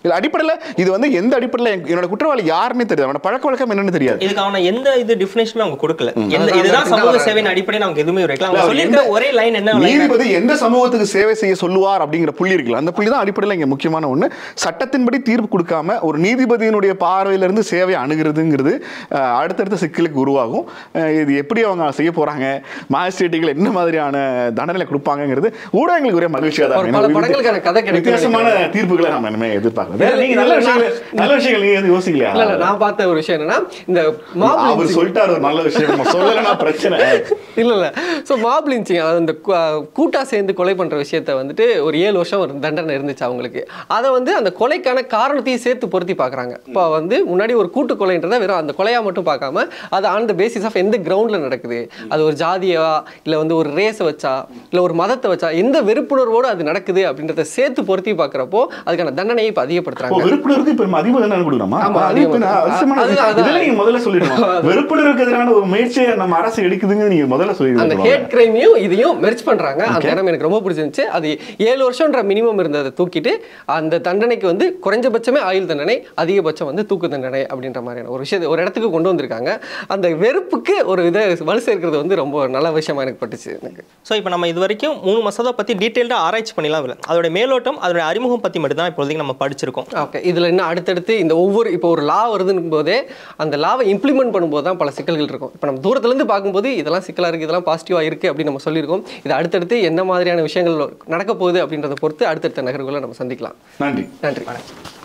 இது அடிப்படையில் இது வந்து எந்த அடிப்படையில் என்னோட குற்றவாளி யாருன்னே தெரியாது அவனோட பழக்க வழக்கம் என்னன்னு தெரியாது இதுக்கான எந்த இது டிஃபினேஷனுமே அவங்க கொடுக்கல எந்த அதான் இதுதான் அதுதான் சமூக வராங்க. சேவையின் அடிப்படையில் அவங்க எதுவுமே வைக்கலாம் அவங்க இல்ல, சொல்லியிருக்க எந்த- ஒரே லைன் என்ன line? நீதிபதி எந்த சமூகத்துக்கு சேவை செய்ய சொல்லுவார் அப்படிங்கிற புள்ளி இருக்குல்ல அந்த புள்ளி தான் அடிப்படையில் இங்கே முக்கியமான ஒன்று சட்டத்தின்படி தீர்ப்பு கொடுக்காம ஒரு நீதிபதியினுடைய பார்வையிலிருந்து சேவை அணுகிறதுங்கிறது அஹ், அடுத்தடுத்த சிக்கலுக்கு உருவாகும் அஹ், இது எப்படி அவங்க செய்ய போறாங்க மாஜிஸ்ட்ரேட்டுகள் என்ன மாதிரியான தண்டனை கொடுப்பாங்கங்கிறது ஊடகங்களுக்கு ஒரே மகிழ்ச்சியாக தான் ஒரு இருக்கு. பல ஏன்னா படங்களுக்கான கதை கிடைக்கும் வித்தியாசமான தீர்ப்புகளை நம்ம இனிமே எதிர்பார்க்கலாம் வேற நீங்க நல்ல விஷயங்கள் நல்ல விஷயங்கள் நீங்க எதுவும் யோசிக்கலையா இல்ல இல்ல நான் பார்த்த ஒரு விஷயம் என்னன்னா இந்த மாப் அவர் சொல்லிட்டாரு ஒரு நல்ல விஷயம் நம்ம சொல்லலைன்னா பிரச்சனை இல்ல இல்ல ஸோ மாப் லிஞ்சிங் அதாவது இந்த கூ- கூட்டா சேர்ந்து கொலை பண்ற விஷயத்த வந்துட்டு ஒரு ஏழு வருஷம் ஒரு தண்டனை இருந்துச்சு அவங்களுக்கு அதை வந்து அந்த கொலைக்கான காரணத்தையும் சேர்த்து பொருத்தி பார்க்கறாங்க இப்போ வந்து முன்னாடி ஒரு கூட்டு கொலைன்றதை வெறும் அந்த கொலையா மட்டும் பார்க்காம அது ஆன் த பேசிஸ் ஆஃப் எந்த கிரவுண்ட்ல நடக்குது அது ஒரு ஜாதியா இல்ல வந்து ஒரு ரேஸை வச்சா இல்ல ஒரு மதத்தை வச்சா எந்த வெறுப்புணர்வோடு அது நடக்குது அப்படின்றத சேர்த்து பொருத்தி பார்க்கறப்போ அதுக்கான தண்டனையை இப்போ இப்போ அதிகப்படுத்துறாங்க வெறுப்புணர்வுக்கு இப்ப நம்ம அதிக தண்டனை கொடுக்கணுமா ஆமா, அது இப்ப நான் அதிகமா. அவசியமான அதுதான், விஷயம். இதெல்லாம் அதான். நீங்க முதல்ல சொல்லிடணும் வெறுப்புணர்வுக்கு எதிரான ஒரு முயற்சியை நம்ம அரசு எடுக்குதுங்க நீங்க முதல்ல அந்த சொல்லிடுங்க ஹேட் கிரைமையும் இதையும் மெர்ச் பண்றாங்க அந்த இடம் எனக்கு ரொம்ப பிடிச்சிருந்துச்சு அது ஏழு வருஷம்ன்ற மினிமம் இருந்ததை தூக்கிட்டு அந்த தண்டனைக்கு வந்து குறைஞ்சபட்சமே ஆயுள் தண்டனை அதிகபட்சம் வந்து தூக்கு தண்டனை அப்படின்ற மாதிரியான ஒரு விஷயத்தை ஒரு இடத்துக்கு கொண்டு வந்திருக்காங்க அந்த வெறுப்புக்கு ஒரு இதை வலு சேர்க்கிறது வந்து ரொம்ப நல்ல விஷயமா எனக்கு பட்டுச்சு எனக்கு ஸோ இப்போ நம்ம இது வரைக்கும் மூணு மசோதா பற்றி டீட்டெயில்டாக ஆராய்ச்சி பண்ணிலாம் இல்லை அதோட மேலோட்டம் அதோட அறிமுகம் பற்றி மட்டும் தான் இப்போதைக்கு நம்ம படிச்சிருக்கோம் ஓகே இதில் இன்னும் அடுத்தடுத்து இந்த ஒவ்வொரு இப்போ ஒரு லா வருதுன்னு போதே அந்த லாவை இம்ப்ளிமெண்ட் பண்ணும்போது தான் பல சிக்கல்கள் இருக்கும் இப்போ நம்ம தூரத்துலேருந்து பார்க்கும்போது இதெல்லாம் சிக்கலாக இருக்குது இதெல்லாம் பாசிட்டிவாக இருக்குது அப்படின்னு நம்ம சொல்லியிருக்கோம் இது அடுத்தடுத்து என்ன மாதிரியான விஷயங்கள் நடக்க போகுது அப்படின்றத பொறுத்து அடுத்தடுத்த நகர்வுகளை நம்ம சந்திக்கலாம் நன்றி நன்றி